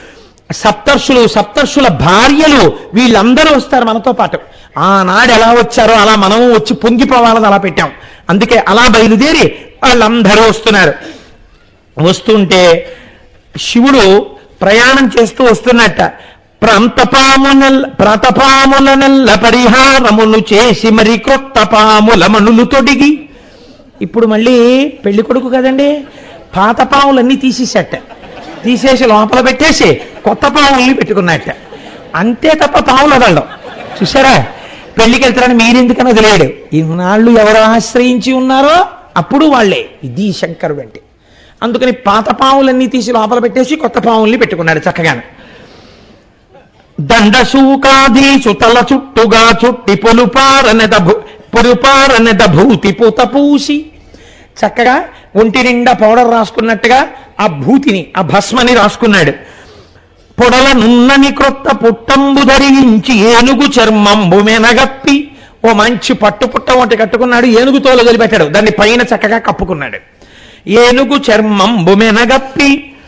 సప్తర్షులు సప్తర్షుల భార్యలు వీళ్ళందరూ వస్తారు మనతో పాటు ఆనాడు ఎలా వచ్చారో అలా మనము వచ్చి పొంగిపోవాలని అలా పెట్టాం అందుకే అలా బయలుదేరి వాళ్ళందరూ వస్తున్నారు వస్తుంటే శివుడు ప్రయాణం చేస్తూ వస్తున్నట్ట ప్రాంతపామునల్ ప్రాతపాములనల్ల పరిహారములు చేసి మరి క్రొత్త పాముల మనులు తొడిగి ఇప్పుడు మళ్ళీ పెళ్లి కొడుకు కదండి పాత పాములన్నీ తీసేసట తీసేసి లోపల పెట్టేసి కొత్త పాముల్ని పెట్టుకున్నట్ట అంతే తప్ప పాములు వదలడం చూసారా పెళ్లికి వెళ్తారని మీరెందుకని వదిలేడు ఇన్నాళ్ళు ఎవరు ఆశ్రయించి ఉన్నారో అప్పుడు వాళ్ళే ఇది శంకరుడు అంటే అందుకని పాత పాములన్నీ తీసి లోపల పెట్టేసి కొత్త పాముల్ని పెట్టుకున్నాడు చక్కగాను దండశూకాధీసు తల చుట్టుగా చుట్టి పొలుపారనెద భూ పొలుపారనెద భూతి పూత పూసి చక్కగా ఒంటి నిండా పౌడర్ రాసుకున్నట్టుగా ఆ భూతిని ఆ భస్మని రాసుకున్నాడు పొడల నున్నని క్రొత్త పుట్టంబు ధరించి ఏనుగు చర్మంబు మెనగప్పి ఓ మంచి పట్టు పుట్ట ఒకటి కట్టుకున్నాడు ఏనుగు తోలు వదిలిపెట్టాడు దాన్ని పైన చక్కగా కప్పుకున్నాడు ఏనుగు చర్మంబు మెనగప్పి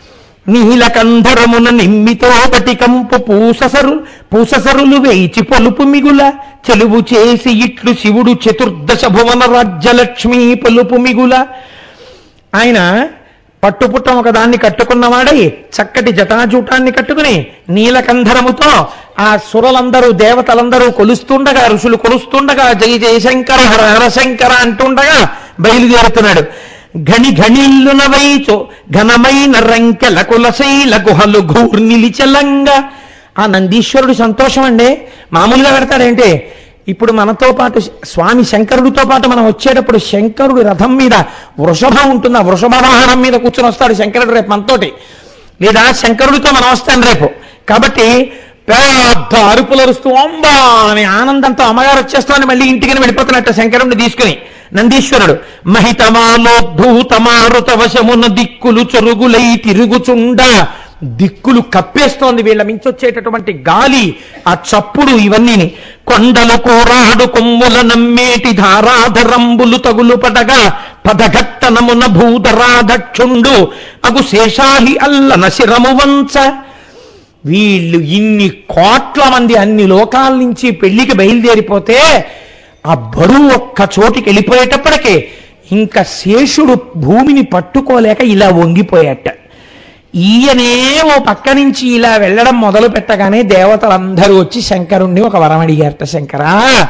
నీలకంధరమున నిమ్మితో కంపు పూససరు పూససరులు వేయిచి పొలుపు మిగుల చెలువు చేసి ఇట్లు శివుడు చతుర్దశ భువన రాజ్యలక్ష్మీ పొలుపు మిగుల ఆయన పట్టుపుట్టం ఒక దాన్ని కట్టుకున్నవాడై చక్కటి జటాజూటాన్ని కట్టుకుని నీలకంధరముతో ఆ సురలందరూ దేవతలందరూ కొలుస్తుండగా ఋషులు కొలుస్తుండగా జయ జయశంకర హర హరశంకర అంటుండగా బయలుదేరుతున్నాడు ఘని ఘనిల్లున వైచో ఘనమైన రంకెల కులశైల గుహలు ఘూర్నిలిచలంగా ఆ నందీశ్వరుడు సంతోషం అండి మామూలుగా పెడతాడేంటి ఇప్పుడు మనతో పాటు స్వామి శంకరుడితో పాటు మనం వచ్చేటప్పుడు శంకరుడి రథం మీద వృషభం ఉంటుంది ఆ వృషభ వాహనం మీద కూర్చొని వస్తాడు శంకరుడు రేపు మనతోటి లేదా శంకరుడితో మనం వస్తాం రేపు కాబట్టి పెద్ద అరుపులు అరుస్తూ అంబా అని ఆనందంతో అమ్మగారు వచ్చేస్తామని మళ్ళీ ఇంటికి వెళ్ళిపోతున్నట్టు శంకరుడిని తీసుకుని నందీశ్వరుడు మహితమాలోద్ధూతమారుత వశమున దిక్కులు చొరుగులై తిరుగుచుండ దిక్కులు కప్పేస్తోంది వీళ్ళ మించొచ్చేటటువంటి గాలి ఆ చప్పుడు ఇవన్నీని కొండలు కోరాడు కొమ్ముల నమ్మేటి ధారాధరంబులు తగులు పడగా పదఘట్టనమున భూధరాధక్షుండు అగు శేషాహి అల్లన శిరము వంచ వీళ్ళు ఇన్ని కోట్ల మంది అన్ని లోకాల నుంచి పెళ్లికి బయలుదేరిపోతే ఆ బరువు ఒక్క చోటికి వెళ్ళిపోయేటప్పటికే ఇంకా శేషుడు భూమిని పట్టుకోలేక ఇలా వంగిపోయాట ఈయనే ఓ పక్క నుంచి ఇలా వెళ్ళడం మొదలు పెట్టగానే దేవతలందరూ వచ్చి శంకరుణ్ణి ఒక వరం అడిగారట శంకరా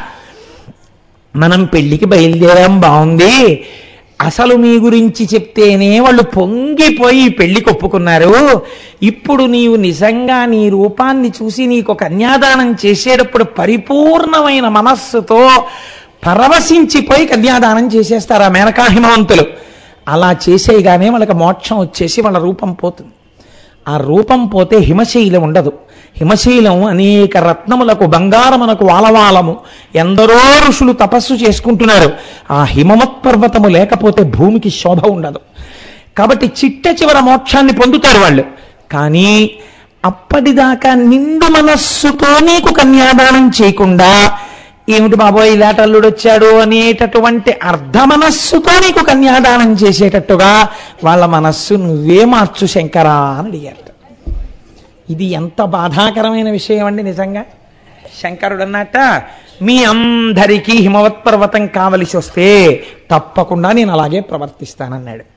మనం పెళ్లికి బయలుదేరాం బాగుంది అసలు మీ గురించి చెప్తేనే వాళ్ళు పొంగిపోయి పెళ్లి కొప్పుకున్నారు ఇప్పుడు నీవు నిజంగా నీ రూపాన్ని చూసి నీకు కన్యాదానం చేసేటప్పుడు పరిపూర్ణమైన మనస్సుతో పరవశించిపోయి కన్యాదానం చేసేస్తారు ఆ మేనకా హిమవంతులు అలా చేసేయగానే వాళ్ళకి మోక్షం వచ్చేసి వాళ్ళ రూపం పోతుంది ఆ రూపం పోతే హిమశైలం ఉండదు హిమశైలం అనేక రత్నములకు బంగారమునకు వాలవాలము ఎందరో ఋషులు తపస్సు చేసుకుంటున్నారు ఆ హిమవత్ పర్వతము లేకపోతే భూమికి శోభ ఉండదు కాబట్టి చిట్ట చివర మోక్షాన్ని పొందుతారు వాళ్ళు కానీ అప్పటిదాకా నిండు మనస్సుతో నీకు కన్యాదానం చేయకుండా ఏమిటి బాబోయ్ ఇలాటల్లుడు వచ్చాడు అనేటటువంటి అర్ధ మనస్సుతో నీకు కన్యాదానం చేసేటట్టుగా వాళ్ళ మనస్సు నువ్వే మార్చు శంకరా అని అడిగారట ఇది ఎంత బాధాకరమైన విషయం అండి నిజంగా శంకరుడు అన్నట్ట మీ అందరికీ హిమవత్ పర్వతం కావలసి వస్తే తప్పకుండా నేను అలాగే ప్రవర్తిస్తానన్నాడు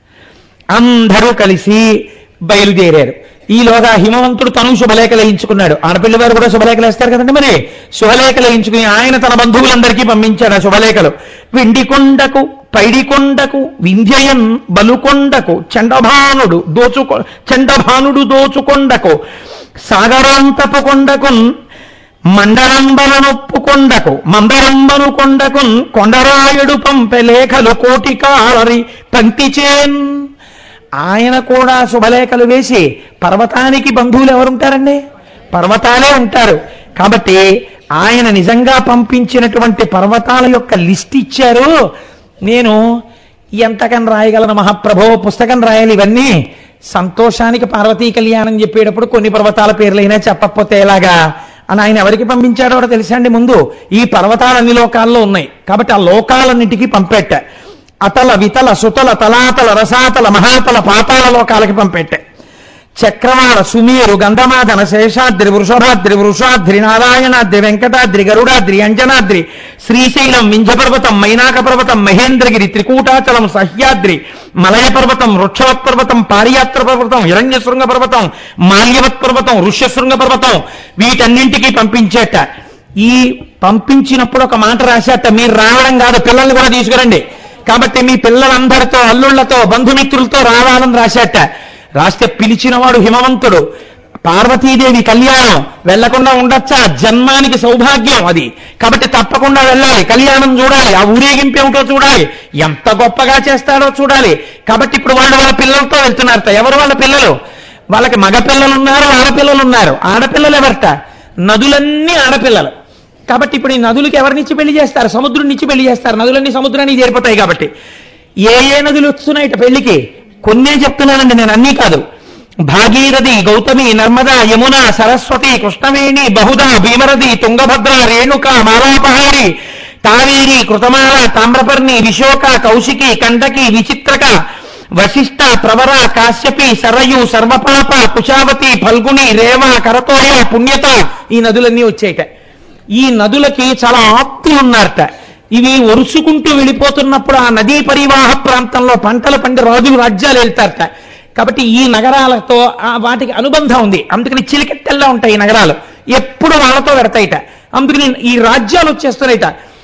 అందరూ కలిసి బయలుదేరారు ఈలోగా హిమవంతుడు తను శుభలేఖలు వేయించుకున్నాడు ఆడపిల్లి వారు కూడా శుభలేఖలు వేస్తారు కదండి మరి శుభలేఖలు వేయించుకుని ఆయన తన బంధువులందరికీ పంపించాడు ఆ శుభలేఖలు వెండికొండకు పైడికొండకు వింధ్యయన్ బలుకొండకు చండభానుడు దోచుకొ చండభానుడు దోచుకొండకు సాగరాంతపు కొండకున్ మండలంబనొప్పు కొండకు మందరంబను కొండకున్ కొండరాయుడు పంపె లేఖలు కోటికారి పంక్తిచేన్ ఆయన కూడా శుభలేఖలు వేసి పర్వతానికి బంధువులు ఎవరుంటారండి పర్వతాలే ఉంటారు కాబట్టి ఆయన నిజంగా పంపించినటువంటి పర్వతాల యొక్క లిస్ట్ ఇచ్చారు నేను ఎంతకని రాయగలను మహాప్రభో పుస్తకం రాయాలి ఇవన్నీ సంతోషానికి పార్వతీ కళ్యాణం చెప్పేటప్పుడు కొన్ని పర్వతాల పేర్లైనా చెప్పకపోతే ఎలాగా అని ఆయన ఎవరికి పంపించాడో కూడా తెలుసా అండి ముందు ఈ పర్వతాలు అన్ని లోకాల్లో ఉన్నాయి కాబట్టి ఆ లోకాలన్నిటికీ పంపెట్ట అతల వితల సుతల తలాతల రసాతల మహాతల పాతాల లోకాలకి పంపెట్ట చక్రవాళ సుమేరు గంధమాదన శేషాద్రి వృషభాద్రి వృషాద్రి నారాయణాద్రి వెంకటాద్రి గరుడాద్రి అంజనాద్రి శ్రీశైలం వింజ పర్వతం మైనాక పర్వతం మహేంద్రగిరి త్రికూటాచలం సహ్యాద్రి మలయ పర్వతం వృక్షవత్ పర్వతం పారియాత్ర పర్వతం హిరణ్యశృంగ పర్వతం మాల్యవత్ పర్వతం ఋష్యశృంగ పర్వతం వీటన్నింటికి పంపించేట ఈ పంపించినప్పుడు ఒక మాట రాశాట మీరు రావడం కాదు పిల్లల్ని కూడా తీసుకురండి కాబట్టి మీ పిల్లలందరితో అల్లుళ్లతో బంధుమిత్రులతో రావాలని రాశాట రాస్తే పిలిచినవాడు హిమవంతుడు పార్వతీదేవి కళ్యాణం వెళ్లకుండా ఉండొచ్చా జన్మానికి సౌభాగ్యం అది కాబట్టి తప్పకుండా వెళ్ళాలి కళ్యాణం చూడాలి ఆ ఊరేగింపు ఏమిటో చూడాలి ఎంత గొప్పగా చేస్తాడో చూడాలి కాబట్టి ఇప్పుడు వాళ్ళు వాళ్ళ పిల్లలతో వెళ్తున్నారట ఎవరు వాళ్ళ పిల్లలు వాళ్ళకి మగ పిల్లలు ఉన్నారు ఆడపిల్లలు ఉన్నారు ఆడపిల్లలు ఎవరట నదులన్నీ ఆడపిల్లలు కాబట్టి ఇప్పుడు ఈ నదులకి ఎవరినిచ్చి పెళ్లి చేస్తారు సముద్రం నుంచి పెళ్లి చేస్తారు నదులన్నీ సముద్రానికి చేరిపోతాయి కాబట్టి ఏ ఏ నదులు వస్తున్నాయి పెళ్లికి కొన్నే చెప్తున్నానండి నేను అన్నీ కాదు భాగీరథి గౌతమి నర్మద యమున సరస్వతి కృష్ణవేణి బహుదా భీమరథి తుంగభద్ర రేణుక మాలాపహారి కావేరి కృతమాల తామ్రపర్ణి విశోక కౌశికి కండకి విచిత్రక వశిష్ట ప్రవర కాశ్యపి సరయు సర్వపాప కుశావతి ఫల్గుని రేవ కరతోయ పుణ్యత ఈ నదులన్నీ వచ్చేట ఈ నదులకి చాలా ఆప్తులు ఉన్నారట ఇవి ఒరుసుకుంటూ వెళ్ళిపోతున్నప్పుడు ఆ నదీ పరివాహ ప్రాంతంలో పంటలు పండి రాజులు రాజ్యాలు వెళ్తారట కాబట్టి ఈ నగరాలతో ఆ వాటికి అనుబంధం ఉంది అందుకని చిలికెట్టెల్లా ఉంటాయి ఈ నగరాలు ఎప్పుడు వాళ్ళతో పెడతాయిట అందుకని ఈ రాజ్యాలు వచ్చేస్తున్నాయిట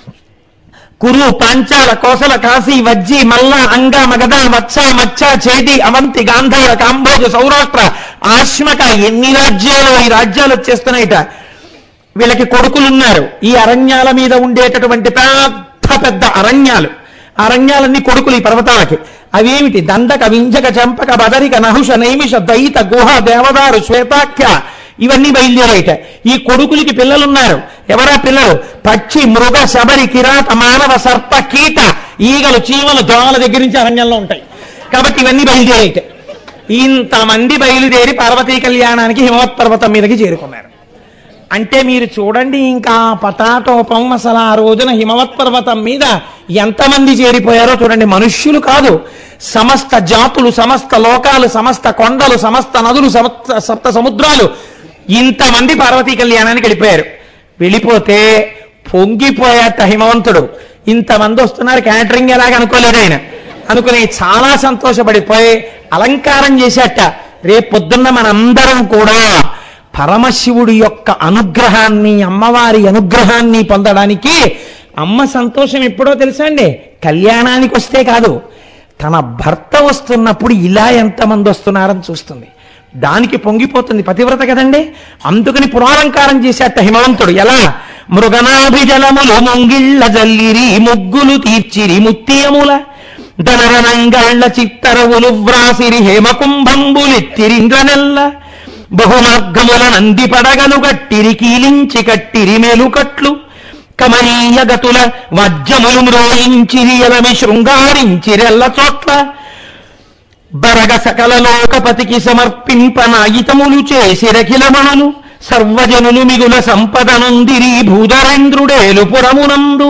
కురు పాంచాల కోసల కాశీ వజ్జి మల్ల అంగ మగధ మత్స మచ్చ చేది అవంతి గాంధార కాంబోజ సౌరాష్ట్ర ఆశ్మక ఎన్ని రాజ్యాలు ఈ రాజ్యాలు వచ్చేస్తున్నాయిట వీళ్ళకి కొడుకులున్నారు ఈ అరణ్యాల మీద ఉండేటటువంటి పెద్ద పెద్ద అరణ్యాలు అరణ్యాలన్నీ కొడుకులు ఈ పర్వతాలకి అవేమిటి దండక వింజక చంపక బదరిక నహుష నైమిష దయిత గుహ దేవదారు శ్వేతాఖ్య ఇవన్నీ బయలుదేరాయిట ఈ కొడుకులకి పిల్లలున్నారు ఎవరా పిల్లలు పక్షి మృగ శబరి కిరాత మానవ సర్ప కీట ఈగలు చీమలు దోమల దగ్గర నుంచి అరణ్యంలో ఉంటాయి కాబట్టి ఇవన్నీ బయలుదేరాయిట ఇంతమంది బయలుదేరి పార్వతీ కళ్యాణానికి హిమవత్ పర్వతం మీదకి చేరుకున్నారు అంటే మీరు చూడండి ఇంకా పటాటోపం అసలు ఆ రోజున హిమవత్ పర్వతం మీద ఎంతమంది చేరిపోయారో చూడండి మనుష్యులు కాదు సమస్త జాతులు సమస్త లోకాలు సమస్త కొండలు సమస్త నదులు సమస్త సప్త సముద్రాలు ఇంతమంది పార్వతీ కళ్యాణానికి వెళ్ళిపోయారు వెళ్ళిపోతే పొంగిపోయాట హిమవంతుడు ఇంతమంది వస్తున్నారు క్యాటరింగ్ ఎలాగ అనుకోలేదు ఆయన అనుకుని చాలా సంతోషపడిపోయి అలంకారం చేశాట రేపు పొద్దున్న మనందరం కూడా పరమశివుడి యొక్క అనుగ్రహాన్ని అమ్మవారి అనుగ్రహాన్ని పొందడానికి అమ్మ సంతోషం ఎప్పుడో తెలుసా అండి కళ్యాణానికి వస్తే కాదు తన భర్త వస్తున్నప్పుడు ఇలా ఎంతమంది వస్తున్నారని చూస్తుంది దానికి పొంగిపోతుంది పతివ్రత కదండి అందుకని పురాలంకారం చేసేట హిమవంతుడు ఎలా మృగనాభిజలములు ముంగిళ్ళ జల్లిరి ముగ్గులు తీర్చిరి ముత్తియముల ధనరనంగళ్ళ చిత్తరవులు వ్రాసిరి హేమకుంభంబులెత్తిరింద్రనెల్ల బహుమార్గముల నంది పడగలు గట్టిరి కీలించి కట్టిరి మేలుకట్లు కమనీయ గతుల వజ్రములు మ్రోయించిరి ఎలమి శృంగారించిరెల్ల చోట్ల బరగ సకల లోకపతికి సమర్పింపనాయితములు చేసిరఖిలమణులు సర్వజనులు మిగుల సంపదనుందిరి భూధరేంద్రుడేలు పురమునందు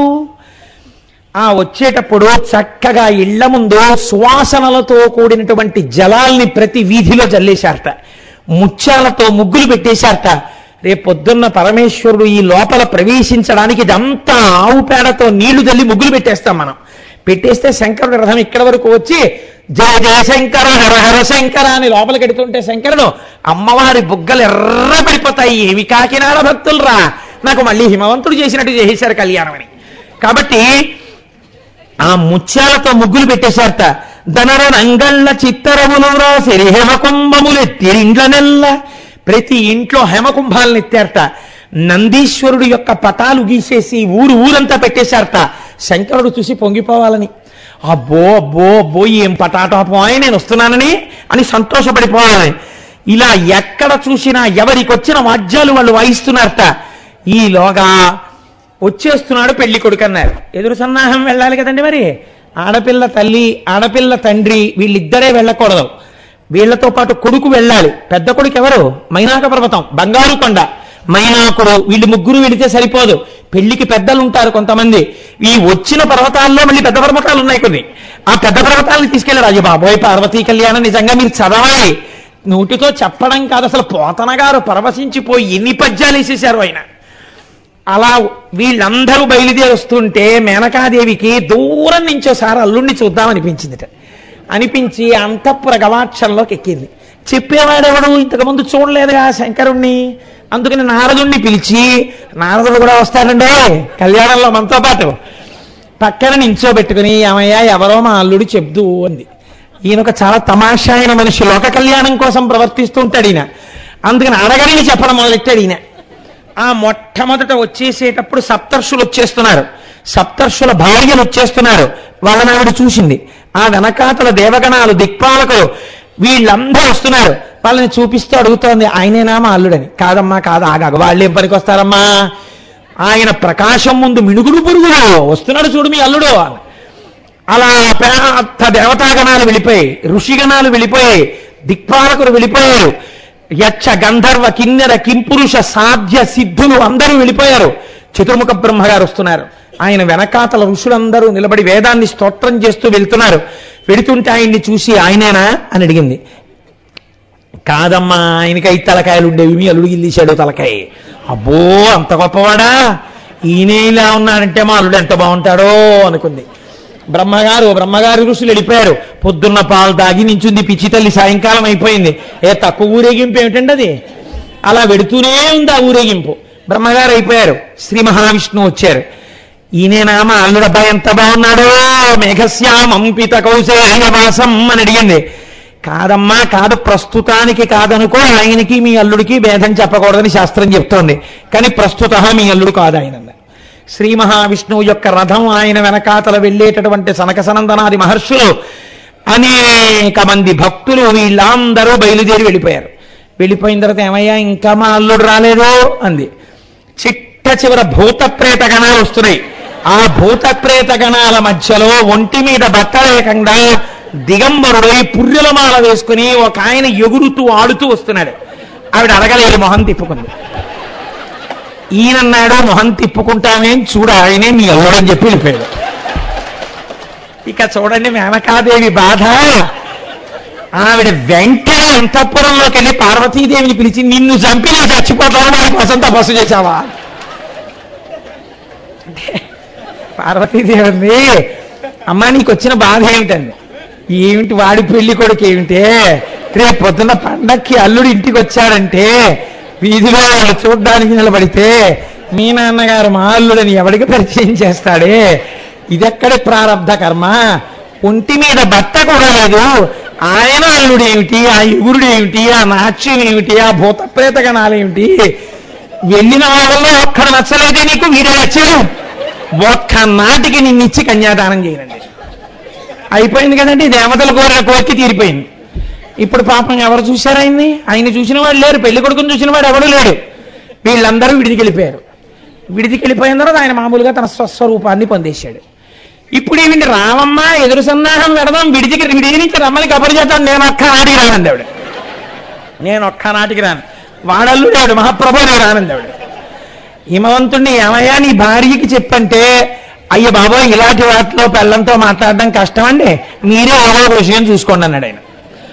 ఆ వచ్చేటప్పుడు చక్కగా ఇళ్ల ముందు సువాసనలతో కూడినటువంటి జలాల్ని ప్రతి వీధిలో జల్లేశారట ముత్యాలతో ముగ్గులు పెట్టేశారట రేపు పొద్దున్న పరమేశ్వరుడు ఈ లోపల ప్రవేశించడానికి ఇదంతా ఆవు పేడతో నీళ్లు తల్లి ముగ్గులు పెట్టేస్తాం మనం పెట్టేస్తే శంకరుడు రథం ఇక్కడ వరకు వచ్చి జయ జయ శంకర హర హర శంకర అని లోపలికి ఎడుతుంటే శంకరుడు అమ్మవారి బుగ్గలు ఎర్ర పడిపోతాయి ఏవి కాకినాడ భక్తులు రా నాకు మళ్ళీ హిమవంతుడు చేసినట్టు చేసేశారు కళ్యాణం అని కాబట్టి ఆ ముత్యాలతో ముగ్గులు పెట్టేశారట ధనర రంగళ్ళ చిత్తరములు రాసిరి హేమకుంభములెత్తిరిండ్ల నెల్ల ప్రతి ఇంట్లో హేమకుంభాలను ఎత్తారట నందీశ్వరుడు యొక్క పటాలు గీసేసి ఊరు ఊరంతా పెట్టేశారట శంకరుడు చూసి పొంగిపోవాలని అబ్బో అబ్బో అబ్బో ఏం పటాటోపం ఆయన నేను వస్తున్నానని అని సంతోషపడిపోవాలని ఇలా ఎక్కడ చూసినా ఎవరికొచ్చిన వాద్యాలు వాళ్ళు వాయిస్తున్నారట ఈలోగా వచ్చేస్తున్నాడు పెళ్లి కొడుకు అన్నారు ఎదురు సన్నాహం వెళ్ళాలి కదండి మరి ఆడపిల్ల తల్లి ఆడపిల్ల తండ్రి వీళ్ళిద్దరే వెళ్ళకూడదు వీళ్ళతో పాటు కొడుకు వెళ్ళాలి పెద్ద కొడుకు ఎవరు మైనాక పర్వతం బంగారు కొండ మైనాకుడు వీళ్ళు ముగ్గురు వెళితే సరిపోదు పెళ్లికి పెద్దలు ఉంటారు కొంతమంది ఈ వచ్చిన పర్వతాల్లో మళ్ళీ పెద్ద పర్వతాలు ఉన్నాయి కొన్ని ఆ పెద్ద పర్వతాలను తీసుకెళ్లారు అయ్యో బాబోయ్ పార్వతీ కళ్యాణం నిజంగా మీరు చదవాలి నోటితో చెప్పడం కాదు అసలు పోతన గారు పరవశించిపోయి ఎన్ని పద్యాలు వేసేశారు ఆయన అలా వీళ్ళందరూ బయలుదేరి వస్తుంటే మేనకాదేవికి దూరం నుంచి ఒకసారి అల్లుడిని చూద్దామనిపించిందిట అనిపించి అంతఃపుర గవాక్షంలోకి ఎక్కింది చెప్పేవాడెవడు ఇంతకుముందు చూడలేదుగా శంకరుణ్ణి అందుకని నారదుణ్ణి పిలిచి నారదుడు కూడా వస్తాడండి కళ్యాణంలో మనతో పాటు పక్కన నించోబెట్టుకుని ఏమయ్యా ఎవరో మా అల్లుడు చెప్దు అంది ఈయన ఒక చాలా తమాషా అయిన మనిషి లోక కళ్యాణం కోసం ప్రవర్తిస్తూ ఉంటాడు ఈయన అందుకని అడగని చెప్పడం మొదలెట్టాడు ఈయన ఆ మొట్టమొదట వచ్చేసేటప్పుడు సప్తర్షులు వచ్చేస్తున్నారు సప్తర్షుల భార్యలు వచ్చేస్తున్నారు వాళ్ళని ఆవిడ చూసింది ఆ వెనకాతల దేవగణాలు దిక్పాలకులు వీళ్ళందరూ వస్తున్నారు వాళ్ళని చూపిస్తూ అడుగుతోంది ఆయనేనా మా అల్లుడని కాదమ్మా కాదు ఆగాగ వాళ్ళు ఏం పనికి వస్తారమ్మా ఆయన ప్రకాశం ముందు మిణుగురు పురుగులు వస్తున్నాడు చూడు మీ అల్లుడు అలా పెద్ద దేవతాగణాలు వెళ్ళిపోయాయి ఋషిగణాలు వెళ్ళిపోయాయి దిక్పాలకులు వెళ్ళిపోయారు యక్ష గంధర్వ కిన్నెర కింపురుష సాధ్య సిద్ధులు అందరూ వెళ్ళిపోయారు చతుర్ముఖ బ్రహ్మగారు వస్తున్నారు ఆయన వెనకాతల ఋషులందరూ నిలబడి వేదాన్ని స్తోత్రం చేస్తూ వెళ్తున్నారు వెళుతుంటే ఆయన్ని చూసి ఆయనేనా అని అడిగింది కాదమ్మా ఆయనకి ఐదు తలకాయలు ఉండేవి మీ అల్లుడు గిల్లీశాడు తలకాయ అబ్బో అంత గొప్పవాడా ఈయనే ఇలా ఉన్నాడంటే మా అల్లుడు ఎంత బాగుంటాడో అనుకుంది బ్రహ్మగారు బ్రహ్మగారి ఋషులు వెళ్ళిపోయారు పొద్దున్న పాలు తాగి నించుంది పిచ్చి తల్లి సాయంకాలం అయిపోయింది ఏ తక్కువ ఊరేగింపు ఏమిటండి అది అలా వెడుతూనే ఉంది ఆ ఊరేగింపు బ్రహ్మగారు అయిపోయారు శ్రీ మహావిష్ణువు వచ్చారు ఈయనేనా మా అల్లుడు అబ్బాయి ఎంత బాగున్నాడో మేఘశ్యామంపిత కౌశల్యవాసం అని అడిగింది కాదమ్మా కాదు ప్రస్తుతానికి కాదనుకో ఆయనకి మీ అల్లుడికి భేదం చెప్పకూడదని శాస్త్రం చెప్తోంది కానీ ప్రస్తుత మీ అల్లుడు కాదు ఆయన అన్నారు. శ్రీ మహావిష్ణువు యొక్క రథం ఆయన వెనకాతల వెళ్ళేటటువంటి సనక సనందనాది మహర్షులు అనేక మంది భక్తులు వీళ్ళందరూ బయలుదేరి వెళ్ళిపోయారు వెళ్ళిపోయిన తర్వాత ఏమయ్యా ఇంకా మా అల్లుడు రాలేదు అంది చిట్ట చివర భూత ప్రేత గణాలు వస్తున్నాయి ఆ భూత ప్రేత గణాల మధ్యలో ఒంటి మీద బట్ట లేకుండా దిగంబరుడై పుర్రెల మాల వేసుకుని ఒక ఆయన ఎగురుతూ ఆడుతూ వస్తున్నాడు ఆవిడ అడగలేదు మొహం తిప్పుకుంది ఈయనన్నాడు మొహం తిప్పుకుంటామేం చూడ ఆయనే మీ అల్లుడని చెప్పి వెళ్ళిపోయాడు ఇక చూడండి మేనకాదేవి బాధ ఆవిడ వెంటనే అంతఃపురంలోకి వెళ్ళి పార్వతీదేవిని పిలిచి నిన్ను చంపి నేను చచ్చిపోతాను నా కోసం తపస్సు చేశావా అంటే పార్వతీదేవి అంది అమ్మా నీకు వచ్చిన బాధ ఏమిటండి ఏమిటి వాడి పెళ్లి కొడుకు ఏమిటే రేపు పొద్దున్న పండక్కి అల్లుడు ఇంటికి వచ్చాడంటే వీధిలో వాళ్ళు చూడ్డానికి నిలబడితే మీ నాన్నగారు మా అల్లుడని ఎవడికి పరిచయం చేస్తాడే ఇదెక్కడి ప్రారంధ కర్మ ఒంటి మీద బట్ట కూడా లేదు ఆయన అల్లుడు ఏమిటి ఆ ఎగురుడు ఏమిటి ఆ నాట్యం ఏమిటి ఆ భూత ప్రేత గణాలు ఏమిటి వెళ్ళిన వాళ్ళలో ఒక్కడ నచ్చలేదే నీకు వీడే నచ్చాడు ఒక్క నాటికి నిన్నిచ్చి కన్యాదానం చేయనండి అయిపోయింది కదండి దేవతల కోరిన కోరిక తీరిపోయింది ఇప్పుడు పాపం ఎవరు చూశారు ఆయన్ని ఆయన చూసిన వాడు లేరు పెళ్లి కొడుకుని చూసిన వాడు ఎవడు లేడు వీళ్ళందరూ విడిదికి వెళ్ళిపోయారు విడిదికి వెళ్ళిపోయిన తర్వాత ఆయన మామూలుగా తన స్వస్వరూపాన్ని పొందేశాడు ఇప్పుడు ఏమిటి రామమ్మ ఎదురు సన్నాహం పెడదాం విడిదికి విడిది నుంచి రమ్మని కబురు చేద్దాం నేను ఒక్క నాటికి రానంది ఆవిడ నేను ఒక్క నాటికి రాను వాడల్లుడు ఆవిడ మహాప్రభు నేను రానంది ఆవిడ హిమవంతుణ్ణి ఏమయ్యా నీ భార్యకి చెప్పంటే అయ్య బాబోయ్ ఇలాంటి వాటిలో పిల్లలతో మాట్లాడడం కష్టం అండి మీరే ఏదో ఒక విషయం చూసుకోండి అన్నాడు ఆయన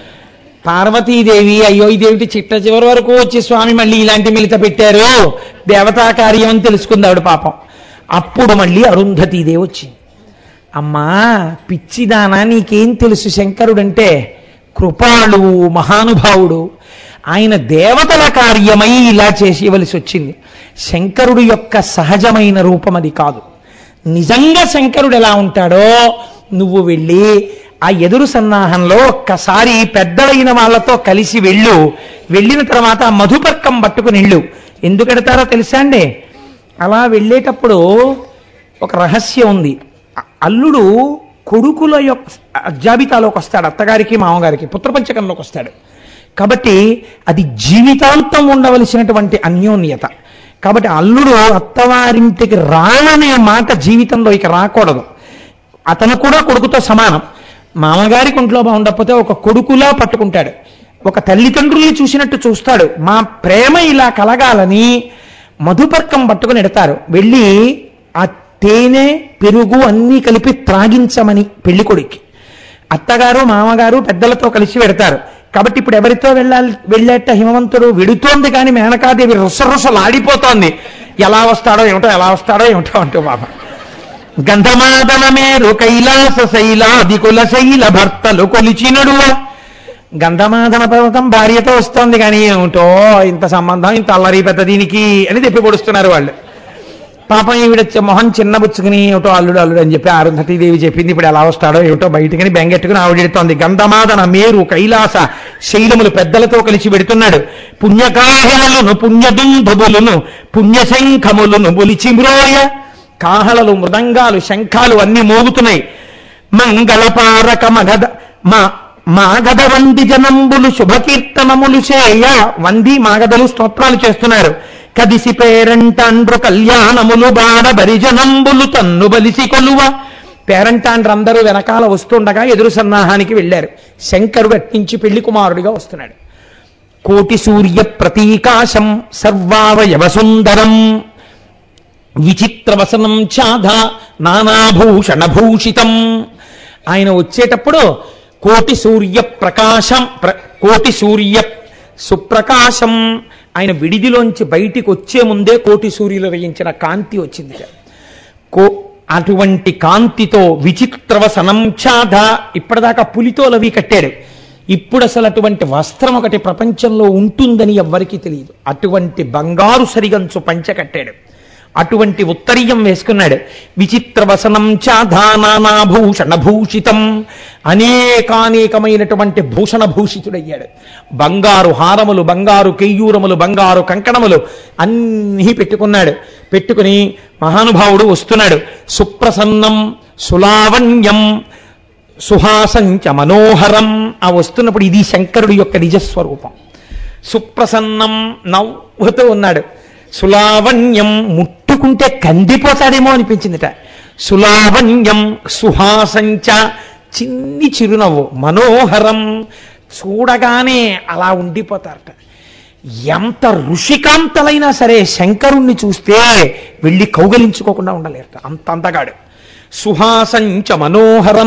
పార్వతీదేవి అయ్యో ఇదేమిటి చిట్ట చివరి వరకు వచ్చి స్వామి మళ్ళీ ఇలాంటి మిలిత పెట్టారు దేవతా కార్యం అని తెలుసుకుంది ఆవిడ పాపం అప్పుడు మళ్ళీ అరుంధతీదేవి వచ్చింది అమ్మా పిచ్చిదానా నీకేం తెలుసు శంకరుడంటే కృపాళు మహానుభావుడు ఆయన దేవతల కార్యమై ఇలా చేసేవలసి వచ్చింది శంకరుడు యొక్క సహజమైన రూపం అది కాదు నిజంగా శంకరుడు ఎలా ఉంటాడో నువ్వు వెళ్ళి ఆ ఎదురు సన్నాహంలో ఒక్కసారి పెద్దలైన వాళ్ళతో కలిసి వెళ్ళు వెళ్ళిన తర్వాత ఆ మధుపర్కం పట్టుకుని వెళ్ళు ఎందుకు ఎడతారో తెలుసా అండి అలా వెళ్ళేటప్పుడు ఒక రహస్యం ఉంది అ- అల్లుడు కొడుకుల యొక్క జాబితాలోకి వస్తాడు అత్తగారికి మామగారికి పుత్రపంచకంలోకి వస్తాడు కాబట్టి అది జీవితాంతం ఉండవలసినటువంటి అన్యోన్యత కాబట్టి అల్లుడు అత్తవారింటికి రాననే మాట జీవితంలో ఇక రాకూడదు అతను కూడా కొడుకుతో సమానం మామగారికి ఒంట్లో బాగుండకపోతే ఒక కొడుకులా పట్టుకుంటాడు ఒక తల్లిదండ్రుల్ని చూసినట్టు చూస్తాడు మా ప్రేమ ఇలా కలగాలని మధుపర్కం పట్టుకుని ఎడతారు వెళ్ళి ఆ తేనె పెరుగు అన్నీ కలిపి త్రాగించమని పెళ్లి కొడుక్కి అత్తగారు మామగారు పెద్దలతో కలిసి పెడతారు కాబట్టి ఇప్పుడు ఎవరితో వెళ్ళాలి వెళ్ళేట హిమవంతుడు విడుతోంది కానీ మేనకాదేవి రుసరుసలాడిపోతోంది ఎలా వస్తాడో ఏమిటో ఎలా వస్తాడో ఏమిటో అంటూ బాబా గంధమాదన మేరు కైలాస శైలాది కుల శైల భర్తలు కొలిచినడువ గంధమాదన పర్వతం భార్యతో వస్తోంది కానీ ఏమిటో ఇంత సంబంధం ఇంత అల్లరి పెద్ద దీనికి అని తెప్పి పొడుస్తున్నారు వాళ్ళు పాపం ఈవిడ చి- మొహం చిన్నబుచ్చుకుని ఏమిటో అల్లుడు అల్లుడు అని చెప్పి అరుంధతీదేవి చెప్పింది ఇప్పుడు ఎలా వస్తాడో ఏమిటో బయటకని బెంగెట్టుకుని ఆవిడెడుతోంది గంధమాదన మేరు కైలాస శైలములు పెద్దలతో కలిసి పెడుతున్నాడు పుణ్యకాహలను పుణ్యదుంధులను పుణ్యశంఖములను బొలిచిమ్రోయ కాహళలు మృదంగాలు శంఖాలు అన్ని మోగుతున్నాయి మంగళపారక మగధ మా మాగధ వంది జనంబులు శుభకీర్తనములు చేయ వంది మాగధలు స్తోత్రాలు చేస్తున్నారు కదిసి పేరంటాండ్రు కళ్యాణములు బాడ బరిజనంబులు తన్ను బలిసి కొలువ పేరంటాండ్రందరూ వెనకాల వస్తుండగా ఎదురు సన్నాహానికి వెళ్ళారు శంకరుడు అట్నుంచి పెళ్లి కుమారుడిగా వస్తున్నాడు కోటి సూర్య ప్రతీకాశం సర్వావయవ సుందరం విచిత్రవసనం ఛాధ నానాభూషణ భూషితం ఆయన వచ్చేటప్పుడు కోటి సూర్య ప్రకాశం ప్ర- కోటి సూర్య సుప్రకాశం ఆయన విడిదిలోంచి బయటికి వచ్చే ముందే కోటి సూర్యులు వేయించిన కాంతి వచ్చింది కో అటువంటి కాంతితో విచిత్రవసనం ఛాధ ఇప్పటిదాకా పులితోలవి కట్టాడు ఇప్పుడు అసలు అటువంటి వస్త్రం ఒకటి ప్రపంచంలో ఉంటుందని ఎవ్వరికీ తెలియదు అటువంటి బంగారు సరిగంచు పంచ కట్టాడు అటువంటి ఉత్తరీయం వేసుకున్నాడు విచిత్ర వసనం చాధానాభూషణ భూషితం అనేకానేకమైనటువంటి భూషణ భూషితుడయ్యాడు బంగారు హారములు బంగారు కెయ్యూరములు బంగారు కంకణములు అన్నీ పెట్టుకున్నాడు పెట్టుకుని మహానుభావుడు వస్తున్నాడు సుప్రసన్నం సులావణ్యం సుహాసంచ మనోహరం ఆ వస్తున్నప్పుడు ఇది శంకరుడి యొక్క నిజస్వరూపం సుప్రసన్నం నవ్వుతూ ఉన్నాడు సులావణ్యం ముట్టుకుంటే కందిపోతాడేమో అనిపించిందిట సులావణ్యం సుహాసంచ చిన్ని చిరునవ్వు మనోహరం చూడగానే అలా ఉండిపోతారట ఎంత ఋషికాంతలైనా సరే శంకరుణ్ణి చూస్తే వెళ్ళి కౌగలించుకోకుండా ఉండలేరట అంత అందగాడు సుహాసంచ మనోహరం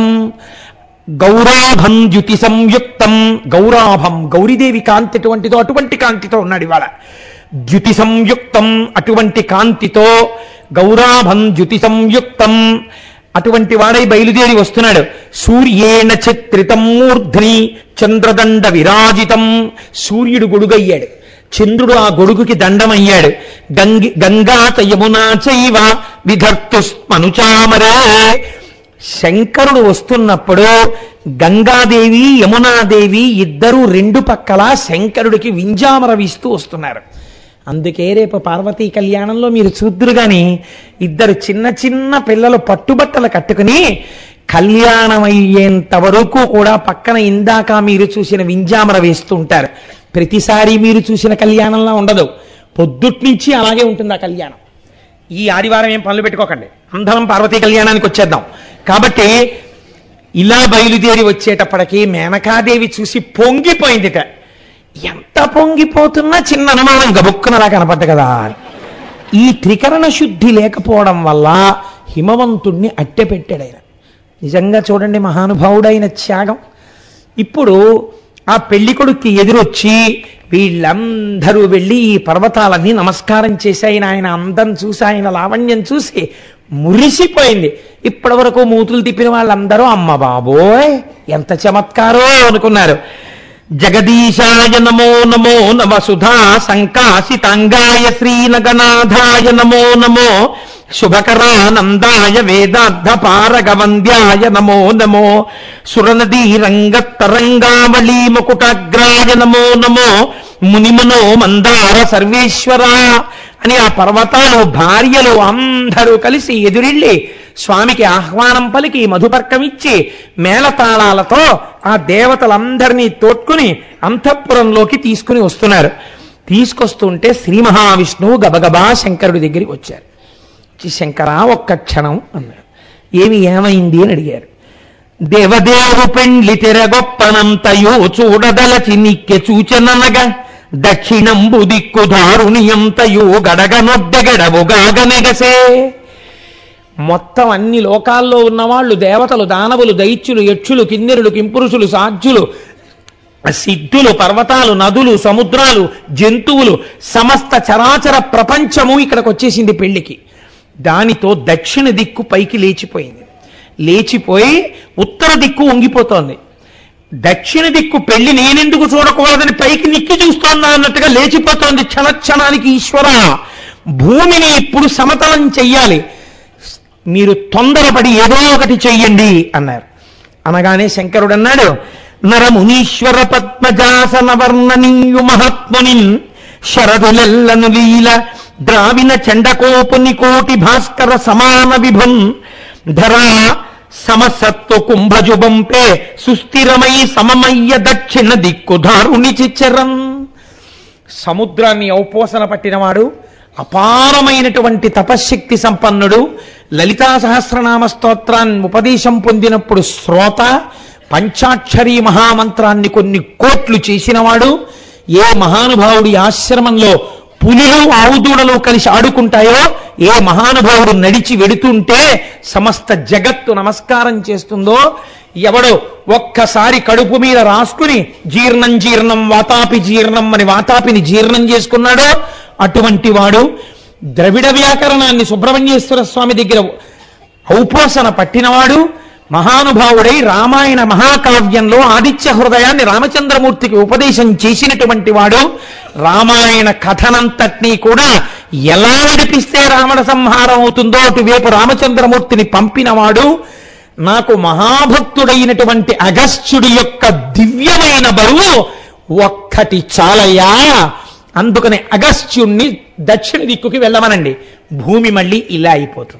గౌరాభం ద్యుతి సంయుక్తం గౌరాభం గౌరీదేవి కాంతి ఎటువంటిదో అటువంటి కాంతితో ఉన్నాడు ఇవాళ ద్యుతి సంయుక్తం అటువంటి కాంతితో గౌరాభం ద్యుతి సంయుక్తం అటువంటి వాడై బయలుదేరి వస్తున్నాడు సూర్యేణ చిత్రితం మూర్ధ్ని చంద్రదండ విరాజితం సూర్యుడు గొడుగయ్యాడు చంద్రుడు ఆ గొడుగుకి దండమయ్యాడు గంగి గంగా చ యమునా చైవ విధర్తుస్మనుచామరే శంకరుడు వస్తున్నప్పుడు గంగాదేవి యమునాదేవి ఇద్దరు రెండు పక్కల శంకరుడికి వింజామర వీస్తూ వస్తున్నారు అందుకే రేపు పార్వతీ కళ్యాణంలో మీరు చూద్దురు గాని ఇద్దరు చిన్న చిన్న పిల్లలు పట్టుబట్టలు కట్టుకుని కళ్యాణం అయ్యేంత వరకు కూడా పక్కన ఇందాక మీరు చూసిన వింజామర వేస్తూ ఉంటారు ప్రతిసారి మీరు చూసిన కళ్యాణంలా ఉండదు పొద్దుట్ నుంచి అలాగే ఉంటుంది ఆ కళ్యాణం ఈ ఆదివారం ఏం పనులు పెట్టుకోకండి అందరం పార్వతీ కళ్యాణానికి వచ్చేద్దాం కాబట్టి ఇలా బయలుదేరి వచ్చేటప్పటికి మేనకాదేవి చూసి పొంగిపోయిందిట ఎంత పొంగిపోతున్నా చిన్న అనుమానం గబుక్కునలా కనపడ్డ కదా ఈ త్రికరణ శుద్ధి లేకపోవడం వల్ల హిమవంతుణ్ణి అట్టె పెట్టాడు ఆయన నిజంగా చూడండి మహానుభావుడైన త్యాగం ఇప్పుడు ఆ పెళ్లి కొడుక్కి ఎదురొచ్చి వీళ్ళందరూ వెళ్ళి ఈ పర్వతాలన్నీ నమస్కారం చేసి ఆయన ఆయన అందం చూసి ఆయన లావణ్యం చూసి మురిసిపోయింది ఇప్పటి వరకు మూతులు తిప్పిన వాళ్ళందరూ అమ్మ బాబోయ్ ఎంత చమత్కారో అనుకున్నారు జగదీశాయ నమో నమో నమ సుధా సంకాసితాంగాయ శ్రీనగనాథాయ నమో నమో శుభకరానందాయ వేదార్థ పారగవంద్యాయ నమో నమో సురనదీ రంగత్తరంగావళీ ముకుటాగ్రాయ నమో నమో మునిమనో మందార సర్వేశ్వర అని ఆ పర్వతాలు భార్యలు అందరూ కలిసి ఎదురెళ్ళి స్వామికి ఆహ్వానం పలికి మధుపర్కమిచ్చి మేళతాళాలతో ఆ దేవతలందరినీ తోడ్కుని అంతఃపురంలోకి తీసుకుని వస్తున్నారు తీసుకొస్తుంటే శ్రీ మహావిష్ణువు గబగబా శంకరుడి దగ్గరికి వచ్చారు వచ్చి శంకర ఒక్క క్షణం అన్నారు ఏమి ఏమైంది అని అడిగారు దేవదేవు పెండ్లి తెరగొప్పనంతయో చూడదలచి నిక్కె చూచననగా దక్షిణంబు దిక్కు దారుణియంతయో గడగనొడ్డెగడవుగాగనెగసే మొత్తం అన్ని లోకాల్లో ఉన్నవాళ్ళు దేవతలు దానవులు దైత్యులు యక్షులు కిన్నెరులు కింపురుషులు సాధ్యులు సిద్ధులు పర్వతాలు నదులు సముద్రాలు జంతువులు సమస్త చరాచర ప్రపంచము ఇక్కడికి వచ్చేసింది పెళ్లికి దానితో దక్షిణ దిక్కు పైకి లేచిపోయింది లేచిపోయి ఉత్తర దిక్కు వంగిపోతోంది దక్షిణ దిక్కు పెళ్లి నేనెందుకు చూడకూడదని పైకి నిక్కి చూస్తోందా అన్నట్టుగా లేచిపోతోంది క్షణక్షణానికి ఈశ్వర భూమిని ఇప్పుడు సమతలం చెయ్యాలి మీరు తొందరపడి ఏదో ఒకటి చెయ్యండి అన్నారు అనగానే శంకరుడు అన్నాడు నరమునీశ్వర పద్మజాసన వర్ణనీయు మహాత్మునిన్ శరదులెల్లను లీల ద్రావిన చండకోపుని కోటి భాస్కర సమాన విభున్ ధరా సమసత్వ కుంభజుబంపే సుస్థిరమై సమమయ్య దక్షిణ దిక్కు దారుణి చిచ్చరన్ సముద్రాన్ని ఔపోసన పట్టినవాడు అపారమైనటువంటి తపశ్శక్తి సంపన్నుడు లలితా సహస్రనామ స్తోత్రాన్ని ఉపదేశం పొందినప్పుడు శ్రోత పంచాక్షరీ మహామంత్రాన్ని కొన్ని కోట్లు చేసినవాడు ఏ మహానుభావుడి ఆశ్రమంలో పులులు ఆవుదూడలు కలిసి ఆడుకుంటాయో ఏ మహానుభావుడు నడిచి వెడుతుంటే సమస్త జగత్తు నమస్కారం చేస్తుందో ఎవడో ఒక్కసారి కడుపు మీద రాసుకుని జీర్ణం జీర్ణం వాతాపి జీర్ణం అని వాతాపిని జీర్ణం చేసుకున్నాడో అటువంటి వాడు ద్రవిడ వ్యాకరణాన్ని సుబ్రహ్మణ్యేశ్వర స్వామి దగ్గర ఔపోసన పట్టినవాడు మహానుభావుడై రామాయణ మహాకావ్యంలో ఆదిత్య హృదయాన్ని రామచంద్రమూర్తికి ఉపదేశం చేసినటువంటి వాడు రామాయణ కథనంతటినీ కూడా ఎలా నడిపిస్తే రావణ సంహారం అవుతుందో అటువైపు రామచంద్రమూర్తిని పంపినవాడు నాకు మహాభక్తుడైనటువంటి అగస్త్యుడి యొక్క దివ్యమైన బరువు ఒక్కటి చాలయ్యా అందుకని అగస్త్యుణ్ణి దక్షిణ దిక్కుకి వెళ్ళమనండి భూమి మళ్ళీ ఇలా అయిపోతుంది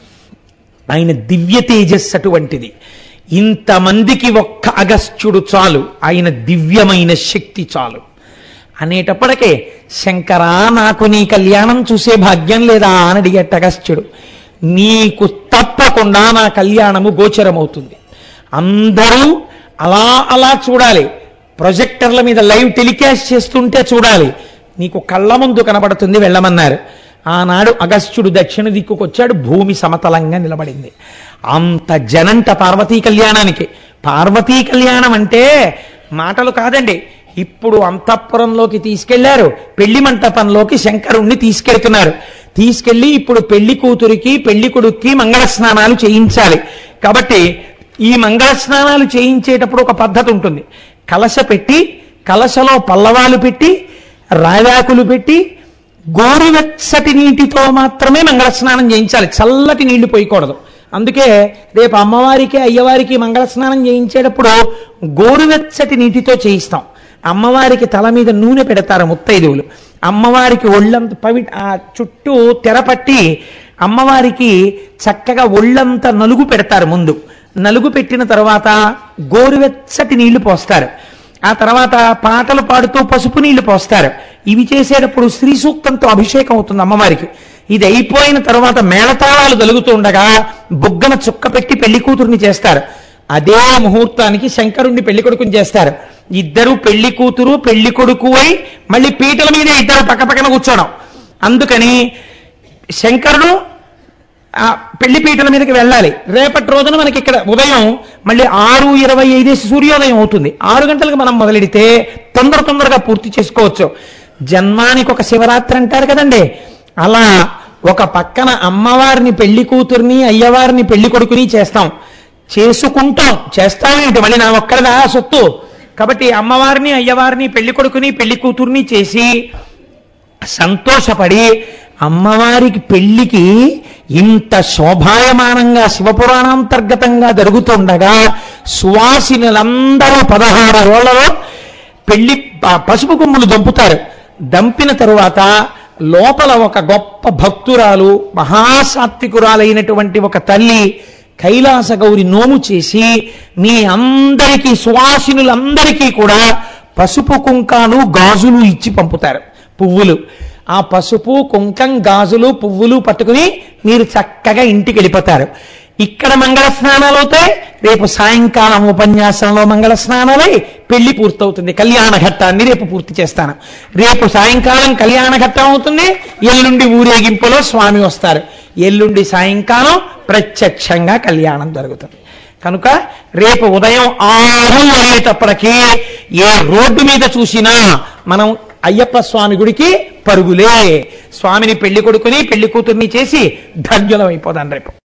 ఆయన దివ్య తేజస్సు అటువంటిది ఇంతమందికి ఒక్క అగస్త్యుడు చాలు ఆయన దివ్యమైన శక్తి చాలు అనేటప్పటికే శంకరా నాకు నీ కళ్యాణం చూసే భాగ్యం లేదా అని అడిగేట అగస్త్యుడు నీకు తప్పకుండా నా కళ్యాణము గోచరమవుతుంది అందరూ అలా అలా చూడాలి ప్రొజెక్టర్ల మీద లైవ్ టెలికాస్ట్ చేస్తుంటే చూడాలి నీకు కళ్ళ ముందు కనబడుతుంది వెళ్ళమన్నారు ఆనాడు అగస్త్యుడు దక్షిణ దిక్కుకు వచ్చాడు భూమి సమతలంగా నిలబడింది అంత జనంట పార్వతీ కళ్యాణానికి పార్వతీ కళ్యాణం అంటే మాటలు కాదండి ఇప్పుడు అంతఃపురంలోకి తీసుకెళ్లారు పెళ్లి మంటపంలోకి శంకరుణ్ణి తీసుకెళ్తున్నారు తీసుకెళ్లి ఇప్పుడు పెళ్లి కూతురికి పెళ్లి కొడుక్కి మంగళ స్నానాలు చేయించాలి కాబట్టి ఈ మంగళ స్నానాలు చేయించేటప్పుడు ఒక పద్ధతి ఉంటుంది కలశ పెట్టి కలశలో పల్లవాలు పెట్టి రావాకులు పెట్టి గోరువెచ్చటి నీటితో మాత్రమే మంగళ స్నానం చేయించాలి చల్లటి నీళ్లు పోయకూడదు అందుకే రేపు అమ్మవారికి అయ్యవారికి మంగళ స్నానం చేయించేటప్పుడు గోరువెచ్చటి నీటితో చేయిస్తాం అమ్మవారికి తల మీద నూనె పెడతారు ముత్తైదువులు అమ్మవారికి ఒళ్ళంత పవి ఆ చుట్టూ తెరపట్టి అమ్మవారికి చక్కగా ఒళ్ళంత నలుగు పెడతారు ముందు నలుగు పెట్టిన తర్వాత గోరువెచ్చటి నీళ్లు పోస్తారు ఆ తర్వాత పాటలు పాడుతూ పసుపు నీళ్లు పోస్తారు ఇవి చేసేటప్పుడు శ్రీ సూక్తంతో అభిషేకం అవుతుంది అమ్మవారికి ఇది అయిపోయిన తర్వాత మేళతాళాలు కలుగుతూ ఉండగా బుగ్గన చుక్క పెట్టి పెళ్లి కూతుర్ని చేస్తారు అదే ముహూర్తానికి శంకరుణ్ణి పెళ్లి కొడుకుని చేస్తారు ఇద్దరు పెళ్లి కూతురు పెళ్లి కొడుకు అయి మళ్ళీ పీటల మీద ఇద్దరు పక్కపక్కన కూర్చోవడం అందుకని శంకరుడు ఆ పెళ్లి పీటల మీదకి వెళ్ళాలి రేపటి రోజున మనకి ఇక్కడ ఉదయం మళ్ళీ ఆరు ఇరవై ఐదు సూర్యోదయం అవుతుంది ఆరు గంటలకు మనం మొదలెడితే తొందర తొందరగా పూర్తి చేసుకోవచ్చు జన్మానికి ఒక శివరాత్రి అంటారు కదండి అలా ఒక పక్కన అమ్మవారిని పెళ్లి కూతుర్ని అయ్యవారిని పెళ్లి కొడుకుని చేస్తాం చేసుకుంటాం చేస్తామేంటి మళ్ళీ నా ఒక్కరిదా సొత్తు కాబట్టి అమ్మవారిని అయ్యవారిని పెళ్లి కొడుకుని పెళ్లి కూతుర్ని చేసి సంతోషపడి అమ్మవారికి పెళ్లికి ఇంత శోభాయమానంగా శివపురాణాంతర్గతంగా జరుగుతుండగా సువాసినులందరూ పదహారు రోజులలో పెళ్లి ప- పసుపు కొమ్ములు దంపుతారు దంపిన తరువాత లోపల ఒక గొప్ప భక్తురాలు మహాసాత్వికురాలైనటువంటి ఒక తల్లి కైలాస గౌరి నోము చేసి మీ అందరికీ సువాసినులందరికీ కూడా పసుపు కుంకాలు గాజులు ఇచ్చి పంపుతారు పువ్వులు ఆ పసుపు కుంకం గాజులు పువ్వులు పట్టుకుని మీరు చక్కగా ఇంటికి వెళ్ళిపోతారు ఇక్కడ మంగళ స్నానాలు అవుతాయి రేపు సాయంకాలం ఉపన్యాసంలో మంగళ స్నానాలై పెళ్లి పూర్తవుతుంది కళ్యాణ ఘట్టాన్ని రేపు పూర్తి చేస్తాను రేపు సాయంకాలం కళ్యాణ ఘట్టం అవుతుంది ఎల్లుండి ఊరేగింపులో స్వామి వస్తారు ఎల్లుండి సాయంకాలం ప్రత్యక్షంగా కళ్యాణం జరుగుతుంది కనుక రేపు ఉదయం ఆరు అయ్యేటప్పటికీ ఏ రోడ్డు మీద చూసినా మనం అయ్యప్ప స్వామి గుడికి పరుగులే స్వామిని పెళ్లి కొడుకుని పెళ్లి కూతుర్ని చేసి ధన్యులం అయిపోదాం రేపు